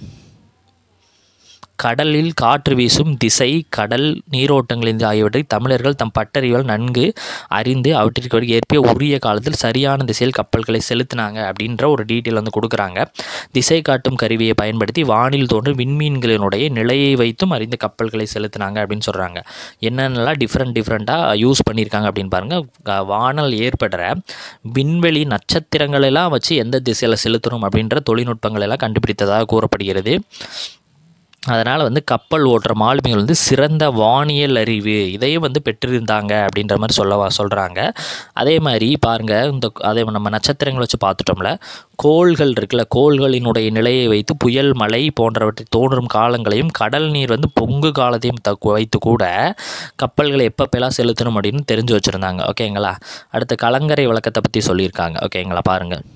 கடலில் காற்று வீசும் திசை கடல் நீரோட்டங்களின் ஆகியவற்றை தமிழர்கள் தம் பட்டறிவால் நன்கு அறிந்து அவற்றிற்கு ஏற்ப உரிய காலத்தில் சரியான திசையில் கப்பல்களை செலுத்தினாங்க அப்படின்ற ஒரு டீட்டெயில் வந்து கொடுக்குறாங்க திசை காட்டும் கருவியை பயன்படுத்தி வானில் தோன்றும் விண்மீன்களினுடைய நிலையை வைத்தும் அறிந்து கப்பல்களை செலுத்தினாங்க அப்படின்னு சொல்கிறாங்க என்னென்னலாம் டிஃப்ரெண்ட் டிஃப்ரெண்ட்டாக யூஸ் பண்ணியிருக்காங்க அப்படின்னு பாருங்கள் வானல் ஏற்படுற விண்வெளி நட்சத்திரங்கள் எல்லாம் வச்சு எந்த திசையில் செலுத்தணும் அப்படின்ற தொழில்நுட்பங்கள் எல்லாம் கண்டுபிடித்ததாக கூறப்படுகிறது அதனால் வந்து கப்பல் ஓட்டுற மாலுமிகள் வந்து சிறந்த வானியல் அறிவு இதையும் வந்து பெற்றிருந்தாங்க அப்படின்ற மாதிரி சொல்லவா சொல்கிறாங்க அதே மாதிரி பாருங்கள் இந்த அதே நம்ம நட்சத்திரங்களை வச்சு பார்த்துட்டோம்ல கோள்கள் இருக்குல்ல கோள்களினுடைய நிலையை வைத்து புயல் மழை போன்றவற்றை தோன்றும் காலங்களையும் கடல் நீர் வந்து பொங்கு காலத்தையும் த வைத்து கூட கப்பல்களை எப்பப்பெல்லாம் செலுத்தணும் அப்படின்னு தெரிஞ்சு வச்சுருந்தாங்க ஓகேங்களா அடுத்து கலங்கரை விளக்கத்தை பற்றி சொல்லியிருக்காங்க ஓகேங்களா பாருங்கள்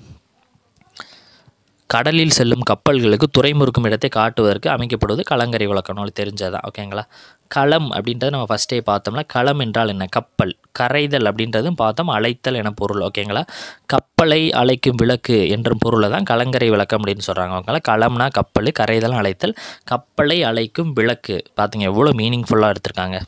கடலில் செல்லும் கப்பல்களுக்கு துறைமுறுக்கும் இடத்தை காட்டுவதற்கு அமைக்கப்படுவது கலங்கரை விளக்கம் உங்களுக்கு தெரிஞ்சதான் ஓகேங்களா களம் அப்படின்றத நம்ம ஃபஸ்ட்டே பார்த்தோம்னா களம் என்றால் என்ன கப்பல் கரைதல் அப்படின்றதும் பார்த்தோம் அழைத்தல் என பொருள் ஓகேங்களா கப்பலை அழைக்கும் விளக்கு என்ற பொருளை தான் கலங்கரை விளக்கம் அப்படின்னு சொல்கிறாங்க ஓகேங்களா களம்னா கப்பல் கரைதல் அழைத்தல் கப்பலை அழைக்கும் விளக்கு பார்த்தீங்க எவ்வளோ மீனிங்ஃபுல்லாக எடுத்திருக்காங்க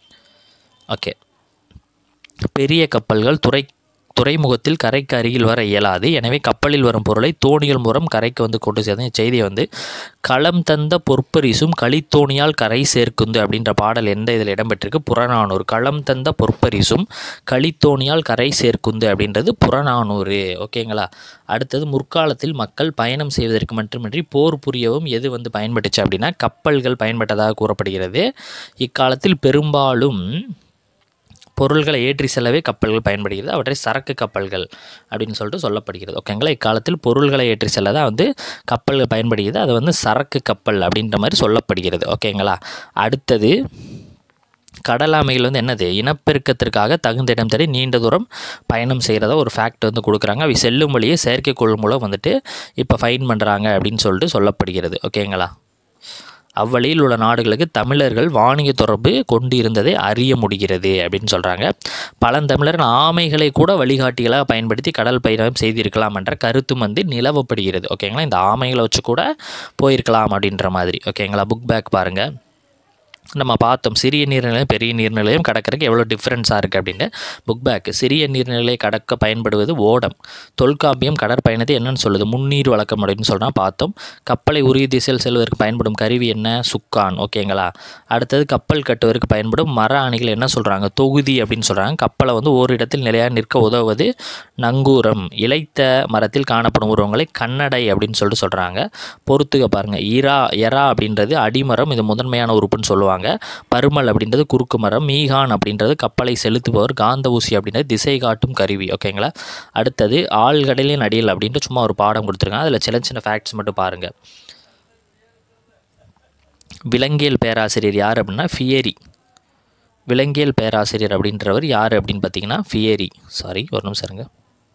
ஓகே பெரிய கப்பல்கள் துறை துறைமுகத்தில் கரைக்கு அருகில் வர இயலாது எனவே கப்பலில் வரும் பொருளை தோணிகள் மூலம் கரைக்கு வந்து கொண்டு சேர்ந்த செய்தியை வந்து களம் தந்த பொற்பரிசும் களித்தோணியால் கரை சேர்க்குந்து அப்படின்ற பாடல் எந்த இதில் இடம்பெற்றிருக்கு புறநானூறு களம் தந்த பொற்பரிசும் களித்தோணியால் கரை சேர்க்குந்து அப்படின்றது புறநானூறு ஓகேங்களா அடுத்தது முற்காலத்தில் மக்கள் பயணம் செய்வதற்கு மட்டுமின்றி போர் புரியவும் எது வந்து பயன்பட்டுச்சு அப்படின்னா கப்பல்கள் பயன்பட்டதாக கூறப்படுகிறது இக்காலத்தில் பெரும்பாலும் பொருள்களை ஏற்றி செல்லவே கப்பல்கள் பயன்படுகிறது அவற்றை சரக்கு கப்பல்கள் அப்படின்னு சொல்லிட்டு சொல்லப்படுகிறது ஓகேங்களா இக்காலத்தில் பொருள்களை ஏற்றி செல்ல தான் வந்து கப்பல்கள் பயன்படுகிறது அது வந்து சரக்கு கப்பல் அப்படின்ற மாதிரி சொல்லப்படுகிறது ஓகேங்களா அடுத்தது கடலாமைகள் வந்து என்னது இனப்பெருக்கத்திற்காக தகுந்த இடம் தேடி நீண்ட தூரம் பயணம் செய்கிறதா ஒரு ஃபேக்ட் வந்து கொடுக்குறாங்க அவை செல்லும் வழியே செயற்கைக்கோள் மூலம் வந்துட்டு இப்போ ஃபைன் பண்ணுறாங்க அப்படின்னு சொல்லிட்டு சொல்லப்படுகிறது ஓகேங்களா அவ்வழியில் உள்ள நாடுகளுக்கு தமிழர்கள் வாணிக தொடர்பு கொண்டு இருந்ததை அறிய முடிகிறது அப்படின்னு சொல்கிறாங்க பழந்தமிழர்கள் ஆமைகளை கூட வழிகாட்டிகளாக பயன்படுத்தி கடல் பயணம் செய்திருக்கலாம் என்ற கருத்தும் வந்து நிலவப்படுகிறது ஓகேங்களா இந்த ஆமைகளை வச்சு கூட போயிருக்கலாம் அப்படின்ற மாதிரி ஓகேங்களா புக் பேக் பாருங்கள் நம்ம பார்த்தோம் சிறிய நீர்நிலையும் பெரிய நீர்நிலையும் கடக்கிறதுக்கு எவ்வளோ டிஃப்ரென்ஸாக இருக்குது அப்படின்னு புக் பேக் சிறிய நீர்நிலையை கடக்க பயன்படுவது ஓடம் தொல்காப்பியம் கடற்பயணத்தை என்னன்னு சொல்லுது முன்னீர் வழக்கம் அப்படின்னு சொல்கிறான் பார்த்தோம் கப்பலை உரிய திசையில் செல்வதற்கு பயன்படும் கருவி என்ன சுக்கான் ஓகேங்களா அடுத்தது கப்பல் கட்டுவதற்கு பயன்படும் மர அணிகள் என்ன சொல்கிறாங்க தொகுதி அப்படின்னு சொல்கிறாங்க கப்பலை வந்து ஓரிடத்தில் நிலையாக நிற்க உதவுவது நங்கூரம் இளைத்த மரத்தில் காணப்படும் உருவங்களை கண்ணடை அப்படின்னு சொல்லிட்டு சொல்கிறாங்க பொறுத்துக்க பாருங்கள் ஈரா எரா அப்படின்றது அடிமரம் இது முதன்மையான உறுப்புன்னு சொல்லுவாங்க சொல்லுவாங்க பருமல் அப்படின்றது குறுக்கு மரம் மீகான் அப்படின்றது கப்பலை செலுத்துபவர் காந்த ஊசி அப்படின்றது திசை காட்டும் கருவி ஓகேங்களா அடுத்தது ஆழ்கடலின் அடியில் அப்படின்ட்டு சும்மா ஒரு பாடம் கொடுத்துருக்காங்க அதில் சின்ன சின்ன ஃபேக்ட்ஸ் மட்டும் பாருங்கள் விலங்கியல் பேராசிரியர் யார் அப்படின்னா ஃபியரி விலங்கியல் பேராசிரியர் அப்படின்றவர் யார் அப்படின்னு பார்த்தீங்கன்னா ஃபியரி சாரி ஒரு நிமிஷம் இருங்க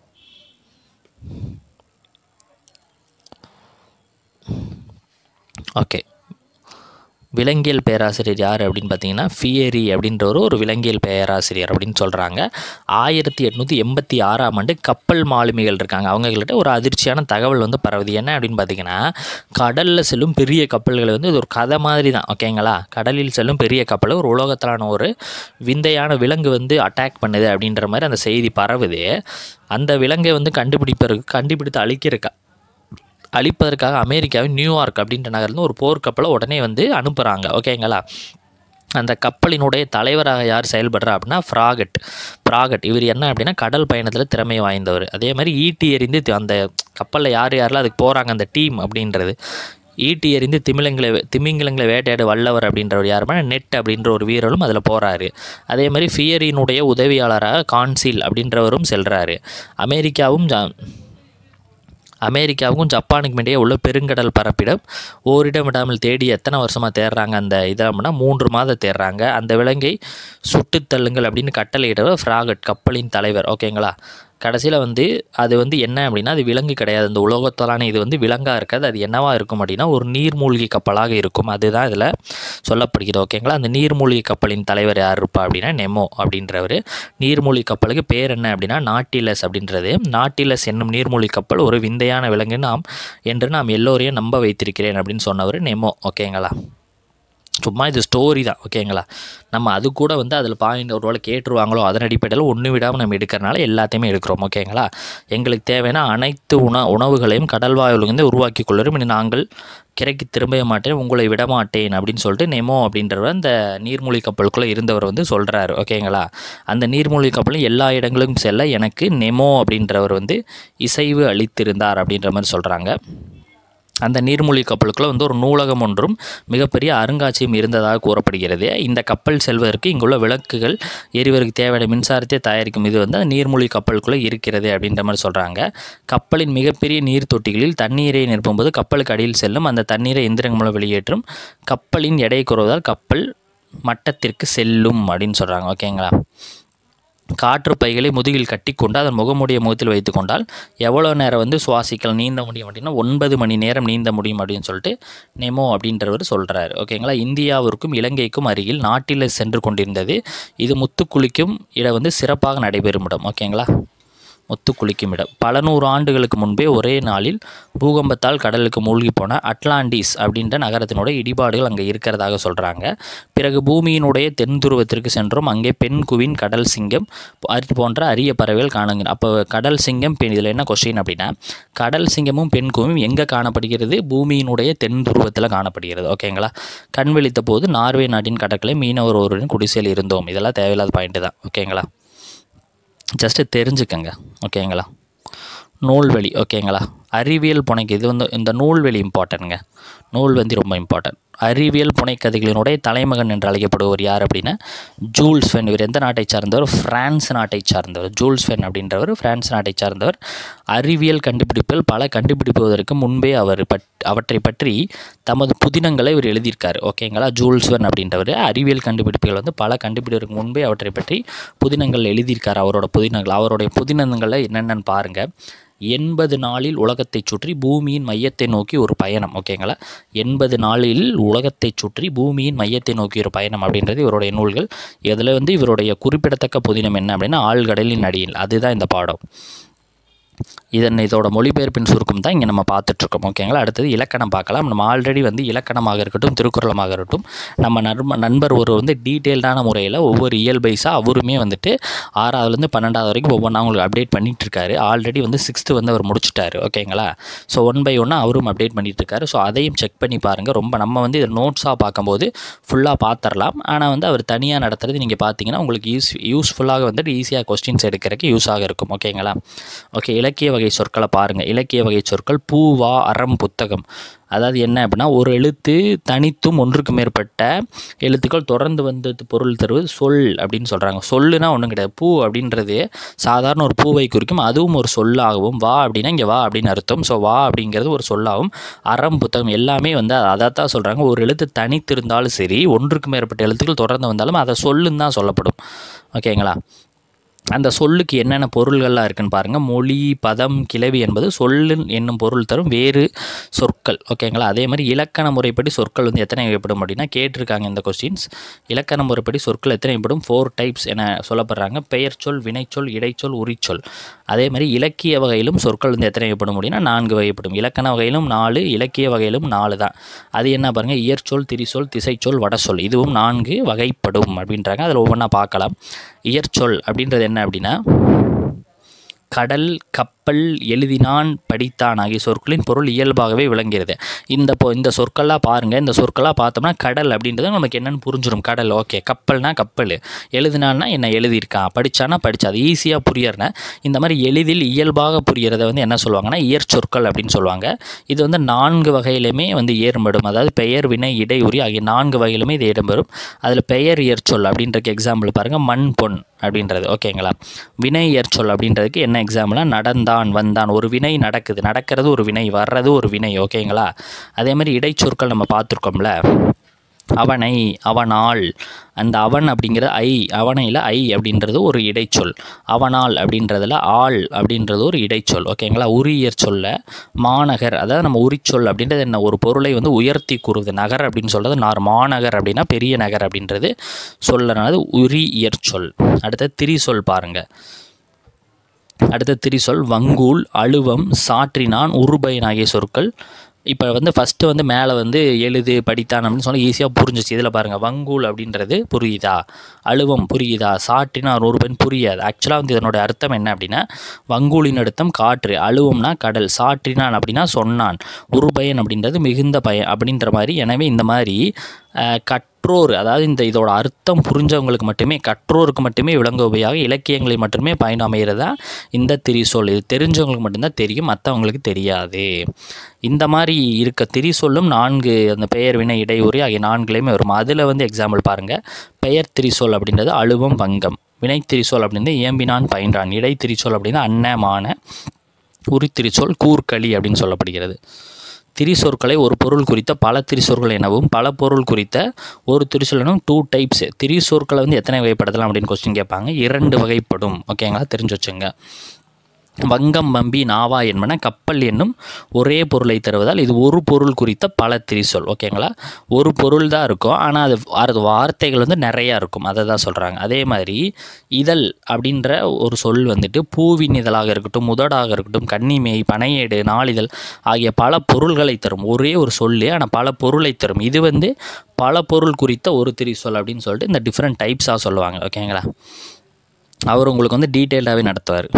ஓகே விலங்கியல் பேராசிரியர் யார் அப்படின்னு பார்த்தீங்கன்னா ஃபியரி அப்படின்றவர் ஒரு விலங்கியல் பேராசிரியர் அப்படின்னு சொல்கிறாங்க ஆயிரத்தி எட்நூற்றி எண்பத்தி ஆறாம் ஆண்டு கப்பல் மாலுமிகள் இருக்காங்க அவங்கக்கிட்ட ஒரு அதிர்ச்சியான தகவல் வந்து பரவுது என்ன அப்படின்னு பார்த்தீங்கன்னா கடலில் செல்லும் பெரிய கப்பல்கள் வந்து இது ஒரு கதை மாதிரி தான் ஓகேங்களா கடலில் செல்லும் பெரிய கப்பலை ஒரு உலகத்திலான ஒரு விந்தையான விலங்கு வந்து அட்டாக் பண்ணுது அப்படின்ற மாதிரி அந்த செய்தி பரவுது அந்த விலங்கை வந்து கண்டுபிடிப்பதற்கு கண்டுபிடித்து அழிக்கிறக்கா அழிப்பதற்காக அமெரிக்காவின் நியூயார்க் அப்படின்ற நகர்லேருந்து ஒரு போர்க்கப்பலை உடனே வந்து அனுப்புகிறாங்க ஓகேங்களா அந்த கப்பலினுடைய தலைவராக யார் செயல்படுறா அப்படின்னா ஃப்ராகட் ஃப்ராகட் இவர் என்ன அப்படின்னா கடல் பயணத்தில் திறமை வாய்ந்தவர் அதே மாதிரி ஈட்டி எறிந்து தி- அந்த கப்பலில் யார் யாரெல்லாம் அதுக்கு போகிறாங்க அந்த டீம் அப்படின்றது ஈட்டி எறிந்து திமிலங்களை திமிங்கிலங்களை வேட்டையாட வல்லவர் அப்படின்றவர் யாருமே நெட் அப்படின்ற ஒரு வீரரும் அதில் போகிறாரு அதே மாதிரி ஃபியரினுடைய உதவியாளராக கான்சில் அப்படின்றவரும் செல்கிறாரு அமெரிக்காவும் ஜா அமெரிக்காவுக்கும் ஜப்பானுக்கும் இடையே உள்ள பெருங்கடல் பரப்பிடம் ஓரிடம் விடாமல் தேடி எத்தனை வருஷமாக தேடுறாங்க அந்த இதை அப்படின்னா மூன்று மாதம் தேடுறாங்க அந்த விலங்கை சுட்டுத் தள்ளுங்கள் அப்படின்னு கட்டளையிடவர் ஃப்ராகட் கப்பலின் தலைவர் ஓகேங்களா கடைசியில் வந்து அது வந்து என்ன அப்படின்னா அது விலங்கு கிடையாது அந்த உலோகத்தாலான இது வந்து விலங்காக இருக்காது அது என்னவா இருக்கும் அப்படின்னா ஒரு நீர்மூழ்கி கப்பலாக இருக்கும் அதுதான் இதில் சொல்லப்படுகிறது ஓகேங்களா அந்த நீர்மூழ்கி கப்பலின் தலைவர் யார் இருப்பா அப்படின்னா நெமோ அப்படின்றவர் நீர்மூழ்கி கப்பலுக்கு பேர் என்ன அப்படின்னா நாட்டிலஸ் அப்படின்றது நாட்டிலஸ் என்னும் நீர்மூழ்கி கப்பல் ஒரு விந்தையான விலங்கு நாம் என்று நாம் எல்லோரையும் நம்ப வைத்திருக்கிறேன் அப்படின்னு சொன்னவர் நெமோ ஓகேங்களா சும்மா இது ஸ்டோரி தான் ஓகேங்களா நம்ம அது கூட வந்து அதில் பாயிண்ட் ஒரு வேளை கேட்டுருவாங்களோ அதன் அடிப்படையில் ஒன்று விடாமல் நம்ம எடுக்கிறனால எல்லாத்தையுமே எடுக்கிறோம் ஓகேங்களா எங்களுக்கு தேவையான அனைத்து உண உணவுகளையும் கடல்வாயிலிருந்து உருவாக்கி கொள்ளும் இனி நாங்கள் கிரைக்கு திரும்ப மாட்டேன் உங்களை விட மாட்டேன் அப்படின்னு சொல்லிட்டு நெமோ அப்படின்றவர் அந்த நீர்மூழ்கி கப்பலுக்குள்ளே இருந்தவர் வந்து சொல்கிறாரு ஓகேங்களா அந்த நீர்மூழ்கி கப்பலும் எல்லா இடங்களுக்கும் செல்ல எனக்கு நெமோ அப்படின்றவர் வந்து இசைவு அளித்திருந்தார் அப்படின்ற மாதிரி சொல்கிறாங்க அந்த நீர்மூழ்கி கப்பலுக்குள்ள வந்து ஒரு நூலகம் ஒன்றும் மிகப்பெரிய அருங்காட்சியம் இருந்ததாக கூறப்படுகிறது இந்த கப்பல் செல்வதற்கு இங்குள்ள விளக்குகள் எரிவதற்கு தேவையான மின்சாரத்தை தயாரிக்கும் இது வந்து அந்த நீர்மூழ்கி கப்பலுக்குள்ளே இருக்கிறது அப்படின்ற மாதிரி சொல்கிறாங்க கப்பலின் மிகப்பெரிய நீர் தொட்டிகளில் தண்ணீரை நிரப்பும்போது கப்பலுக்கு அடியில் செல்லும் அந்த தண்ணீரை எந்திரங்கள் மூலம் வெளியேற்றும் கப்பலின் எடை குறைவதால் கப்பல் மட்டத்திற்கு செல்லும் அப்படின்னு சொல்கிறாங்க ஓகேங்களா காற்று பைகளை முதுகில் கட்டிக்கொண்டு அதன் முகமுடைய முகத்தில் வைத்து கொண்டால் எவ்வளோ நேரம் வந்து சுவாசிக்கலாம் நீந்த முடியும் அப்படின்னா ஒன்பது மணி நேரம் நீந்த முடியும் அப்படின்னு சொல்லிட்டு நெமோ அப்படின்றவர் சொல்கிறார் ஓகேங்களா இந்தியாவிற்கும் இலங்கைக்கும் அருகில் நாட்டில் சென்று கொண்டிருந்தது இது முத்துக்குளிக்கும் இடம் வந்து சிறப்பாக நடைபெறும் இடம் ஓகேங்களா முத்து குளிக்கும் இடம் பல நூறு ஆண்டுகளுக்கு முன்பே ஒரே நாளில் பூகம்பத்தால் கடலுக்கு மூழ்கி போன அட்லாண்டிஸ் அப்படின்ற நகரத்தினுடைய இடிபாடுகள் அங்கே இருக்கிறதாக சொல்கிறாங்க பிறகு பூமியினுடைய தென் துருவத்திற்கு சென்றோம் அங்கே பெண் குவின் கடல் சிங்கம் அது போன்ற அரிய பறவைகள் காணுங்க அப்போ கடல் சிங்கம் பெண் இதில் என்ன கொஸ்டின் அப்படின்னா கடல் சிங்கமும் பெண் குவியும் எங்கே காணப்படுகிறது பூமியினுடைய தென் துருவத்தில் காணப்படுகிறது ஓகேங்களா கண் விழித்த போது நார்வே நாட்டின் கடற்கரை மீனவர் ஒருவரின் குடிசையில் இருந்தோம் இதெல்லாம் தேவையில்லாத பாயிண்ட் தான் ஓகேங்களா ஜஸ்ட்டு தெரிஞ்சுக்கங்க ஓகேங்களா நூல்வெளி ஓகேங்களா அறிவியல் புனைக்கு இது வந்து இந்த நூல்வெளி இம்பார்ட்டன்ட்ங்க நூல் வந்து ரொம்ப இம்பார்ட்டன்ட் அறிவியல் புனைக்கதைகளினுடைய தலைமகன் என்று அழைக்கப்படுவர் யார் அப்படின்னா ஜூல்ஸ் ஃபென் இவர் எந்த நாட்டை சார்ந்தவர் பிரான்ஸ் நாட்டை சார்ந்தவர் ஜூல்ஸ் ஃபென் அப்படின்றவர் பிரான்ஸ் நாட்டை சார்ந்தவர் அறிவியல் கண்டுபிடிப்பில் பல கண்டுபிடிப்பதற்கு முன்பே அவர் பட் அவற்றை பற்றி தமது புதினங்களை இவர் எழுதியிருக்காரு ஓகேங்களா ஜூல்ஸ் வென் அப்படின்றவர் அறிவியல் கண்டுபிடிப்புகள் வந்து பல கண்டுபிடிப்பதற்கு முன்பே அவற்றை பற்றி புதினங்கள் எழுதியிருக்காரு அவரோட புதினங்கள் அவருடைய புதினங்களை என்னென்னு பாருங்கள் எண்பது நாளில் உலகத்தைச் சுற்றி பூமியின் மையத்தை நோக்கி ஒரு பயணம் ஓகேங்களா எண்பது நாளில் உலகத்தைச் சுற்றி பூமியின் மையத்தை நோக்கி ஒரு பயணம் அப்படின்றது இவருடைய நூல்கள் இதில் வந்து இவருடைய குறிப்பிடத்தக்க புதினம் என்ன அப்படின்னா ஆழ்கடலின் அடியில் அதுதான் இந்த பாடம் இதன் இதோட மொழிபெயர்ப்பின் சுருக்கம் தான் இங்கே நம்ம பார்த்துட்ருக்கோம் ஓகேங்களா அடுத்தது இலக்கணம் பார்க்கலாம் நம்ம ஆல்ரெடி வந்து இலக்கணமாக இருக்கட்டும் திருக்குறளமாக இருக்கட்டும் நம்ம நண்ப நண்பர் ஒரு வந்து டீட்டெயில்டான முறையில் ஒவ்வொரு இயல்பைஸாக அவருமே வந்துட்டு ஆறாவதுலேருந்து பன்னெண்டாவது வரைக்கும் ஒவ்வொன்றா உங்களுக்கு அப்டேட் பண்ணிட்டு இருக்காரு ஆல்ரெடி வந்து சிக்ஸ்த்து வந்து அவர் முடிச்சிட்டாரு ஓகேங்களா ஸோ ஒன் பை ஒன்னாக அவரும் அப்டேட் பண்ணிட்டு இருக்காரு ஸோ அதையும் செக் பண்ணி பாருங்கள் ரொம்ப நம்ம வந்து இதை நோட்ஸாக பார்க்கும்போது ஃபுல்லாக பார்த்துடலாம் ஆனால் வந்து அவர் தனியாக நடத்துறது நீங்கள் பார்த்தீங்கன்னா உங்களுக்கு யூஸ் யூஸ்ஃபுல்லாக வந்துட்டு ஈஸியாக கொஸ்டின்ஸ் எடுக்கிறதுக்கு யூஸாக இருக்கும் ஓகேங்களா ஓகே இலக்கிய வகை சொற்களை பாருங்கள் இலக்கிய வகை சொற்கள் பூவா அறம் புத்தகம் அதாவது என்ன அப்படின்னா ஒரு எழுத்து தனித்தும் ஒன்றுக்கு மேற்பட்ட எழுத்துக்கள் தொடர்ந்து வந்தது பொருள் தருவது சொல் அப்படின்னு சொல்கிறாங்க சொல்லுனா ஒன்றும் கிடையாது பூ அப்படின்றது சாதாரண ஒரு பூவை குறிக்கும் அதுவும் ஒரு சொல்லாகவும் வா அப்படின்னா இங்கே வா அப்படின்னு அர்த்தம் ஸோ வா அப்படிங்கிறது ஒரு சொல்லாகும் அறம் புத்தகம் எல்லாமே வந்து அதை தான் சொல்கிறாங்க ஒரு எழுத்து தனித்திருந்தாலும் சரி ஒன்றுக்கு மேற்பட்ட எழுத்துக்கள் தொடர்ந்து வந்தாலும் அதை சொல்லுன்னு தான் சொல்லப்படும் ஓகேங்களா அந்த சொல்லுக்கு என்னென்ன பொருள்கள்லாம் இருக்குன்னு பாருங்கள் மொழி பதம் கிளவி என்பது சொல்லு என்னும் பொருள் தரும் வேறு சொற்கள் ஓகேங்களா அதே மாதிரி இலக்கண முறைப்படி சொற்கள் வந்து எத்தனை வகைப்படும் அப்படின்னா கேட்டிருக்காங்க இந்த கொஸ்டின்ஸ் இலக்கண முறைப்படி சொற்கள் எத்தனை வகைப்படும் ஃபோர் டைப்ஸ் என சொல்லப்படுறாங்க பெயர் சொல் வினைச்சொல் இடைச்சொல் உரிச்சொல் அதே மாதிரி இலக்கிய வகையிலும் சொற்கள் வந்து எத்தனை வகைப்படும் அப்படின்னா நான்கு வகைப்படும் இலக்கண வகையிலும் நாலு இலக்கிய வகையிலும் நாலு தான் அது என்ன பாருங்கள் இயற்சொல் திரிசொல் திசைச்சொல் வடசொல் இதுவும் நான்கு வகைப்படும் அப்படின்றாங்க அதில் ஒவ்வொன்றா பார்க்கலாம் இயற்சொல் அப்படின்றது என்ன அப்படின்னா கடல் கப்பல் எழுதினான் படித்தான் ஆகிய சொற்களின் பொருள் இயல்பாகவே விளங்குகிறது இந்த பொ இந்த சொற்கள்லாம் பாருங்கள் இந்த சொற்களாக பார்த்தோம்னா கடல் அப்படின்றது நமக்கு என்னென்னு புரிஞ்சிடும் கடல் ஓகே கப்பல்னா கப்பல் எழுதினான்னா என்ன எழுதியிருக்கான் படித்தானா படித்தா அது ஈஸியாக புரியறன இந்த மாதிரி எளிதில் இயல்பாக புரியறத வந்து என்ன சொல்லுவாங்கன்னா இயற்சொற்கள் அப்படின்னு சொல்லுவாங்க இது வந்து நான்கு வகையிலுமே வந்து ஏற்படும் அதாவது பெயர் வினை இடையுறி ஆகிய நான்கு வகையிலுமே இது இடம்பெறும் அதில் பெயர் இயற்சொல் அப்படின்றக்கு எக்ஸாம்பிள் பாருங்கள் மண் பொன் அப்படின்றது ஓகேங்களா வினை இயற்சொல் அப்படின்றதுக்கு என்ன எக்ஸாம்பிளாக நடந்தான் வந்தான் ஒரு வினை நடக்குது நடக்கிறது ஒரு வினை வர்றது ஒரு வினை ஓகேங்களா அதே மாதிரி இடைச்சொற்கள் நம்ம பார்த்துருக்கோம்ல அவனை அவனால் அந்த அவன் அப்படிங்கிறது ஐ அவனையில் ஐ அப்படின்றது ஒரு இடைச்சொல் அவனால் அப்படின்றதுல ஆள் அப்படின்றது ஒரு இடைச்சொல் ஓகேங்களா உரியர் சொல்ல மாநகர் அதாவது நம்ம உரிச்சொல் அப்படின்றது என்ன ஒரு பொருளை வந்து உயர்த்தி கூறுவது நகர் அப்படின்னு சொல்கிறது நார் மாநகர் அப்படின்னா பெரிய நகர் அப்படின்றது சொல்லனாது உரியர் சொல் அடுத்த திரிசொல் பாருங்கள் அடுத்த திரிசொல் வங்கூல் அழுவம் சாற்றினான் உருபயன் ஆகிய சொற்கள் இப்போ வந்து ஃபஸ்ட்டு வந்து மேலே வந்து எழுது படித்தான் அப்படின்னு சொல்லி ஈஸியாக புரிஞ்சிச்சு இதில் பாருங்கள் வங்கூல் அப்படின்றது புரியுதா அழுவம் புரியுதா சாட்டினார் ஒரு பெண் புரியாது ஆக்சுவலாக வந்து இதனோட அர்த்தம் என்ன அப்படின்னா வங்கூலின் அர்த்தம் காற்று அழுவம்னா கடல் சாற்றினான் அப்படின்னா சொன்னான் உருபயன் அப்படின்றது மிகுந்த பயன் அப்படின்ற மாதிரி எனவே இந்த மாதிரி கற்றோர் அதாவது இந்த இதோட அர்த்தம் புரிஞ்சவங்களுக்கு மட்டுமே கற்றோருக்கு மட்டுமே விளங்குவையாக இலக்கியங்களை மட்டுமே பயன் அமைகிறதா இந்த திரிசொல் இது தெரிஞ்சவங்களுக்கு மட்டும்தான் தெரியும் மற்றவங்களுக்கு தெரியாது இந்த மாதிரி இருக்க திரிசொல்லும் நான்கு அந்த பெயர் வினை இடையூறி ஆகிய நான்குலையுமே வரும் அதில் வந்து எக்ஸாம்பிள் பாருங்கள் பெயர் திரிசொல் அப்படின்றது அழுவம் வங்கம் வினை திரிசொல் அப்படின்றது ஏம்பினான் பயின்றான் இடை திரிசொல் அப்படின்னா அன்னமான உரித்திரிசொல் கூர்க்களி அப்படின்னு சொல்லப்படுகிறது திரிசொற்களை ஒரு பொருள் குறித்த பல திரிசொற்கள் எனவும் பல பொருள் குறித்த ஒரு திரிசொல் எனவும் டூ டைப்ஸ் திரிசொற்களை வந்து எத்தனை வகைப்படுத்தலாம் அப்படின்னு கொஸ்டின் கேட்பாங்க இரண்டு வகைப்படும் ஓகேங்களா தெரிஞ்சு வச்சுங்க வங்கம் வம்பி நாவா என்பன கப்பல் என்னும் ஒரே பொருளை தருவதால் இது ஒரு பொருள் குறித்த பல திரிசொல் ஓகேங்களா ஒரு பொருள் தான் இருக்கும் ஆனால் அது அது வார்த்தைகள் வந்து நிறையா இருக்கும் அதை தான் சொல்கிறாங்க அதே மாதிரி இதழ் அப்படின்ற ஒரு சொல் வந்துட்டு பூவின் இதழாக இருக்கட்டும் முதடாக இருக்கட்டும் கன்னிமேய் பனையேடு நாளிதழ் ஆகிய பல பொருள்களை தரும் ஒரே ஒரு சொல்லு ஆனால் பல பொருளை தரும் இது வந்து பல பொருள் குறித்த ஒரு திரிசொல் அப்படின்னு சொல்லிட்டு இந்த டிஃப்ரெண்ட் டைப்ஸாக சொல்லுவாங்க ஓகேங்களா அவர் உங்களுக்கு வந்து டீட்டெயில்டாகவே நடத்துவார்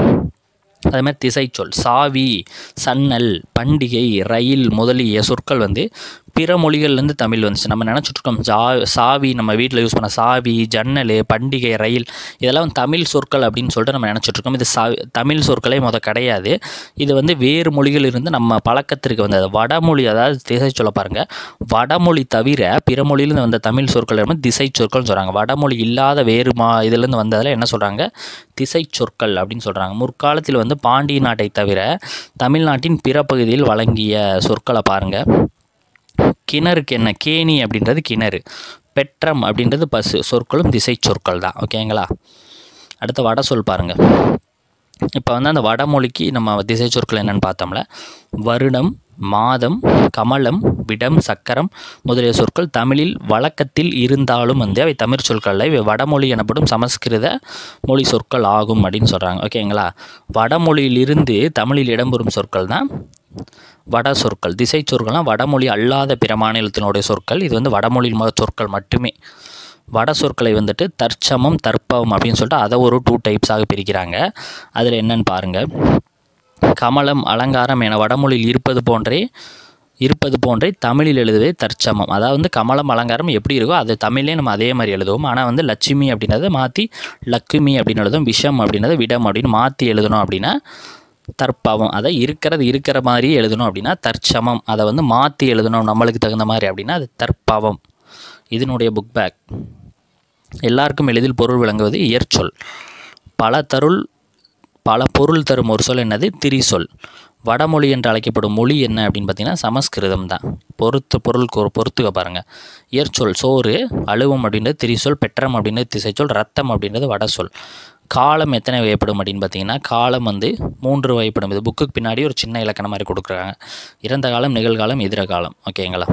அதே மாதிரி திசைச்சொல் சாவி சன்னல் பண்டிகை ரயில் முதலிய சொற்கள் வந்து பிற மொழிகள்லேருந்து தமிழ் வந்துச்சு நம்ம நினச்சிட்ருக்கோம் ஜா சாவி நம்ம வீட்டில் யூஸ் பண்ண சாவி ஜன்னல் பண்டிகை ரயில் இதெல்லாம் தமிழ் சொற்கள் அப்படின்னு சொல்லிட்டு நம்ம நினச்சிட்ருக்கோம் இது சா தமிழ் சொற்களே முத கிடையாது இது வந்து வேறு மொழிகளிலிருந்து நம்ம பழக்கத்திற்கு வந்தது வடமொழி அதாவது திசை சொல்ல பாருங்கள் வடமொழி தவிர பிற மொழியிலேருந்து வந்த தமிழ் சொற்கள் வந்து திசை சொற்கள்னு சொல்கிறாங்க வடமொழி இல்லாத வேறு மா இதுலேருந்து வந்ததில் என்ன சொல்கிறாங்க திசை சொற்கள் அப்படின்னு சொல்கிறாங்க முற்காலத்தில் வந்து பாண்டிய நாட்டை தவிர தமிழ்நாட்டின் பிற பகுதியில் வழங்கிய சொற்களை பாருங்கள் கிணறுக்கு என்ன கேணி அப்படின்றது கிணறு பெற்றம் அப்படின்றது பசு சொற்களும் திசை சொற்கள் தான் ஓகேங்களா அடுத்த வட சொல் பாருங்கள் இப்போ வந்து அந்த வடமொழிக்கு நம்ம திசை சொற்கள் என்னென்னு பார்த்தோம்ல வருடம் மாதம் கமலம் விடம் சக்கரம் முதலிய சொற்கள் தமிழில் வழக்கத்தில் இருந்தாலும் வந்து அவை தமிழ் சொற்களில் இவை வடமொழி எனப்படும் சமஸ்கிருத மொழி சொற்கள் ஆகும் அப்படின்னு சொல்கிறாங்க ஓகேங்களா வடமொழியிலிருந்து தமிழில் இடம்பெறும் சொற்கள் தான் வட சொற்கள் திசை சொற்கள்லாம் வடமொழி அல்லாத பிற மாநிலத்தினுடைய சொற்கள் இது வந்து வடமொழி மொ- சொற்கள் மட்டுமே வட சொற்களை வந்துட்டு தற்சமம் தற்பவம் அப்படின்னு சொல்லிட்டு அதை ஒரு டூ டைப்ஸாக பிரிக்கிறாங்க அதில் என்னன்னு பாருங்கள் கமலம் அலங்காரம் என வடமொழியில் இருப்பது போன்றே இருப்பது போன்றே தமிழில் எழுதுவதே தற்சமம் அதாவது வந்து கமலம் அலங்காரம் எப்படி இருக்கோ அது தமிழ்லேயே நம்ம அதே மாதிரி எழுதுவோம் ஆனால் வந்து லட்சுமி அப்படின்றத மாற்றி லக்குமி அப்படின்னு எழுதும் விஷம் அப்படின்றத விடம் அப்படின்னு மாற்றி எழுதணும் அப்படின்னா தற்பாவம் அதை இருக்கிறது இருக்கிற மாதிரியே எழுதணும் அப்படின்னா தற்சமம் அதை வந்து மாற்றி எழுதணும் நம்மளுக்கு தகுந்த மாதிரி அப்படின்னா அது தற்பாவம் இதனுடைய புக் பேக் எல்லாருக்கும் எளிதில் பொருள் விளங்குவது இயற்சொல் பல தருள் பல பொருள் தரும் ஒரு சொல் என்னது திரிசொல் வடமொழி என்று அழைக்கப்படும் மொழி என்ன அப்படின்னு பார்த்தீங்கன்னா சமஸ்கிருதம் தான் பொறுத்து பொருள் கொ- பொறுத்துக்க பாருங்கள் இயற்சொல் சோறு அழுவம் அப்படின்றது திரிசொல் பெற்றம் அப்படின்றது திசைச்சொல் ரத்தம் அப்படின்றது வடசொல் காலம் எத்தனை வகைப்படும் அப்படின்னு பார்த்தீங்கன்னா காலம் வந்து மூன்று வகைப்படும் இது புக்குக்கு பின்னாடி ஒரு சின்ன இலக்கணம் மாதிரி கொடுக்குறாங்க இறந்த காலம் நிகழ்காலம் எதிர்காலம் ஓகேங்களா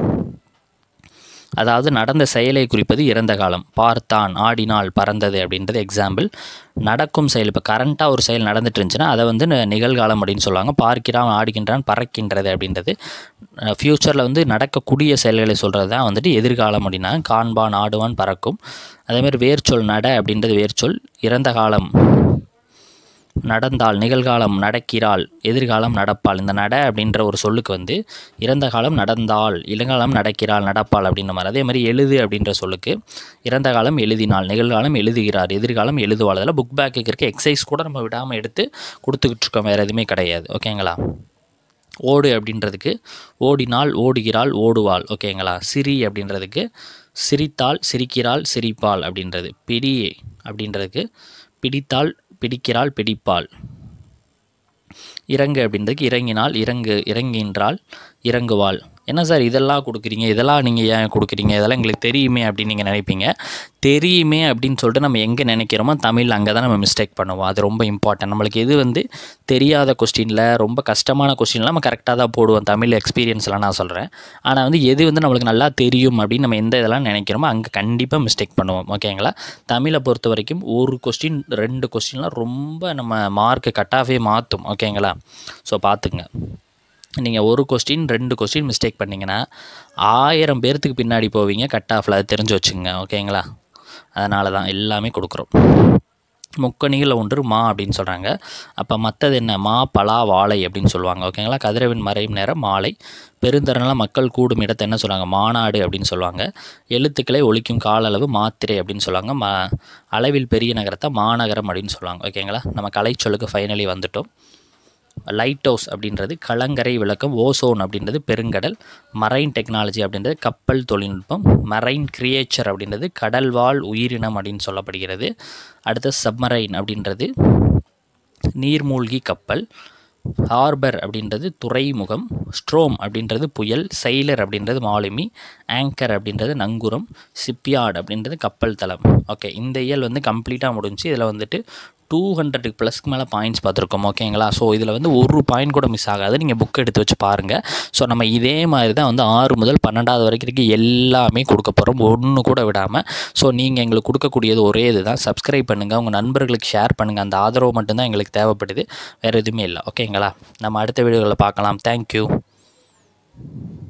அதாவது நடந்த செயலை குறிப்பது இறந்த காலம் பார்த்தான் ஆடினாள் பறந்தது அப்படின்றது எக்ஸாம்பிள் நடக்கும் செயல் இப்போ கரண்ட்டாக ஒரு செயல் நடந்துட்டு இருந்துச்சுன்னா அதை வந்து ந- நிகழ்காலம் அப்படின்னு சொல்லுவாங்க பார்க்கிறான் ஆடுகின்றான் பறக்கின்றது அப்படின்றது ஃப்யூச்சரில் வந்து நடக்கக்கூடிய செயல்களை சொல்கிறது தான் வந்துட்டு எதிர்காலம் அப்படின்னா காண்பான் ஆடுவான் பறக்கும் அதேமாதிரி வேர்ச்சொல் நட அப்படின்றது வேர்ச்சொல் இறந்த காலம் நடந்தாள் நிகழ்காலம் நடக்கிறாள் எதிர்காலம் நடப்பாள் இந்த நட அப்படின்ற ஒரு சொல்லுக்கு வந்து இறந்த காலம் நடந்தாள் இளங்காலம் நடக்கிறாள் நடப்பாள் அப்படின்ற மாதிரி அதே மாதிரி எழுது அப்படின்ற சொல்லுக்கு இறந்த காலம் எழுதினாள் நிகழ்காலம் எழுதுகிறார் எதிர்காலம் எழுதுவாள் அதெல்லாம் புக் பேக்குக்கு இருக்க எக்ஸசைஸ் கூட நம்ம விடாமல் எடுத்து கொடுத்துக்கிட்டு இருக்கோம் வேறு எதுவுமே கிடையாது ஓகேங்களா ஓடு அப்படின்றதுக்கு ஓடினாள் ஓடுகிறாள் ஓடுவாள் ஓகேங்களா சிரி அப்படின்றதுக்கு சிரித்தாள் சிரிக்கிறாள் சிரிப்பாள் அப்படின்றது பிடி அப்படின்றதுக்கு பிடித்தாள் பிடிக்கிறாள் பிடிப்பாள் இறங்கு அப்படின்றதுக்கு இறங்கினாள் இறங்கு இறங்கின்றாள் இறங்குவாள் என்ன சார் இதெல்லாம் கொடுக்குறீங்க இதெல்லாம் நீங்கள் ஏன் கொடுக்குறீங்க இதெல்லாம் எங்களுக்கு தெரியுமே அப்படின்னு நீங்கள் நினைப்பீங்க தெரியுமே அப்படின்னு சொல்லிட்டு நம்ம எங்கே நினைக்கிறோமோ தமிழ் அங்கே தான் நம்ம மிஸ்டேக் பண்ணுவோம் அது ரொம்ப இம்பார்ட்டன்ட் நம்மளுக்கு எது வந்து தெரியாத கொஸ்டினில் ரொம்ப கஷ்டமான கொஸ்டின்லாம் நம்ம கரெக்டாக தான் போடுவோம் தமிழ் எக்ஸ்பீரியன்ஸில் நான் சொல்கிறேன் ஆனால் வந்து எது வந்து நம்மளுக்கு நல்லா தெரியும் அப்படின்னு நம்ம எந்த இதெல்லாம் நினைக்கிறோமோ அங்கே கண்டிப்பாக மிஸ்டேக் பண்ணுவோம் ஓகேங்களா தமிழை பொறுத்த வரைக்கும் ஒரு கொஸ்டின் ரெண்டு கொஸ்டின்லாம் ரொம்ப நம்ம மார்க்கு கட் ஆஃபே மாற்றும் ஓகேங்களா ஸோ பார்த்துங்க நீங்கள் ஒரு கொஸ்டின் ரெண்டு கொஸ்டின் மிஸ்டேக் பண்ணிங்கன்னா ஆயிரம் பேர்த்துக்கு பின்னாடி போவீங்க கட் ஆஃபில் அதை தெரிஞ்சு வச்சுங்க ஓகேங்களா அதனால தான் எல்லாமே கொடுக்குறோம் முக்கணிகளில் ஒன்று மா அப்படின்னு சொல்கிறாங்க அப்போ மற்றது என்ன மா பலா வாழை அப்படின்னு சொல்லுவாங்க ஓகேங்களா கதிரவின் மறையும் நேரம் மாலை பெருந்தரனில் மக்கள் கூடும் இடத்தை என்ன சொல்லுவாங்க மாநாடு அப்படின்னு சொல்லுவாங்க எழுத்துக்களை ஒழிக்கும் கால அளவு மாத்திரை அப்படின்னு சொல்லுவாங்க மா அளவில் பெரிய நகரத்தை மாநகரம் அப்படின்னு சொல்லுவாங்க ஓகேங்களா நம்ம கலைச்சொல்லுக்கு ஃபைனலி வந்துட்டோம் லைட் ஹவுஸ் அப்படின்றது கலங்கரை விளக்கம் ஓசோன் அப்படின்றது பெருங்கடல் மரைன் டெக்னாலஜி அப்படின்றது கப்பல் தொழில்நுட்பம் மரைன் கிரியேச்சர் அப்படின்றது கடல்வாழ் உயிரினம் அப்படின்னு சொல்லப்படுகிறது அடுத்து சப்மரைன் அப்படின்றது நீர்மூழ்கி கப்பல் ஹார்பர் அப்படின்றது துறைமுகம் ஸ்ட்ரோம் அப்படின்றது புயல் செயலர் அப்படின்றது மாலுமி ஆங்கர் அப்படின்றது நங்கூரம் ஷிப்யார்ட் அப்படின்றது கப்பல் தளம் ஓகே இந்த இயல் வந்து கம்ப்ளீட்டாக முடிஞ்சு இதில் வந்துட்டு டூ ஹண்ட்ரடுக்கு ப்ளஸ்க்கு மேலே பாயிண்ட்ஸ் பார்த்துருக்கோம் ஓகேங்களா ஸோ இதில் வந்து ஒரு பாயிண்ட் கூட மிஸ் ஆகாது நீங்கள் புக் எடுத்து வச்சு பாருங்கள் ஸோ நம்ம இதே மாதிரி தான் வந்து ஆறு முதல் பன்னெண்டாவது வரைக்கும் இருக்க எல்லாமே கொடுக்க போகிறோம் ஒன்று கூட விடாமல் ஸோ நீங்கள் எங்களுக்கு கொடுக்கக்கூடியது ஒரே இது தான் சப்ஸ்கிரைப் பண்ணுங்கள் உங்கள் நண்பர்களுக்கு ஷேர் பண்ணுங்கள் அந்த ஆதரவு மட்டும்தான் எங்களுக்கு தேவைப்படுது வேறு எதுவுமே இல்லை ஓகேங்களா நம்ம அடுத்த வீடியோவில் பார்க்கலாம் தேங்க்யூ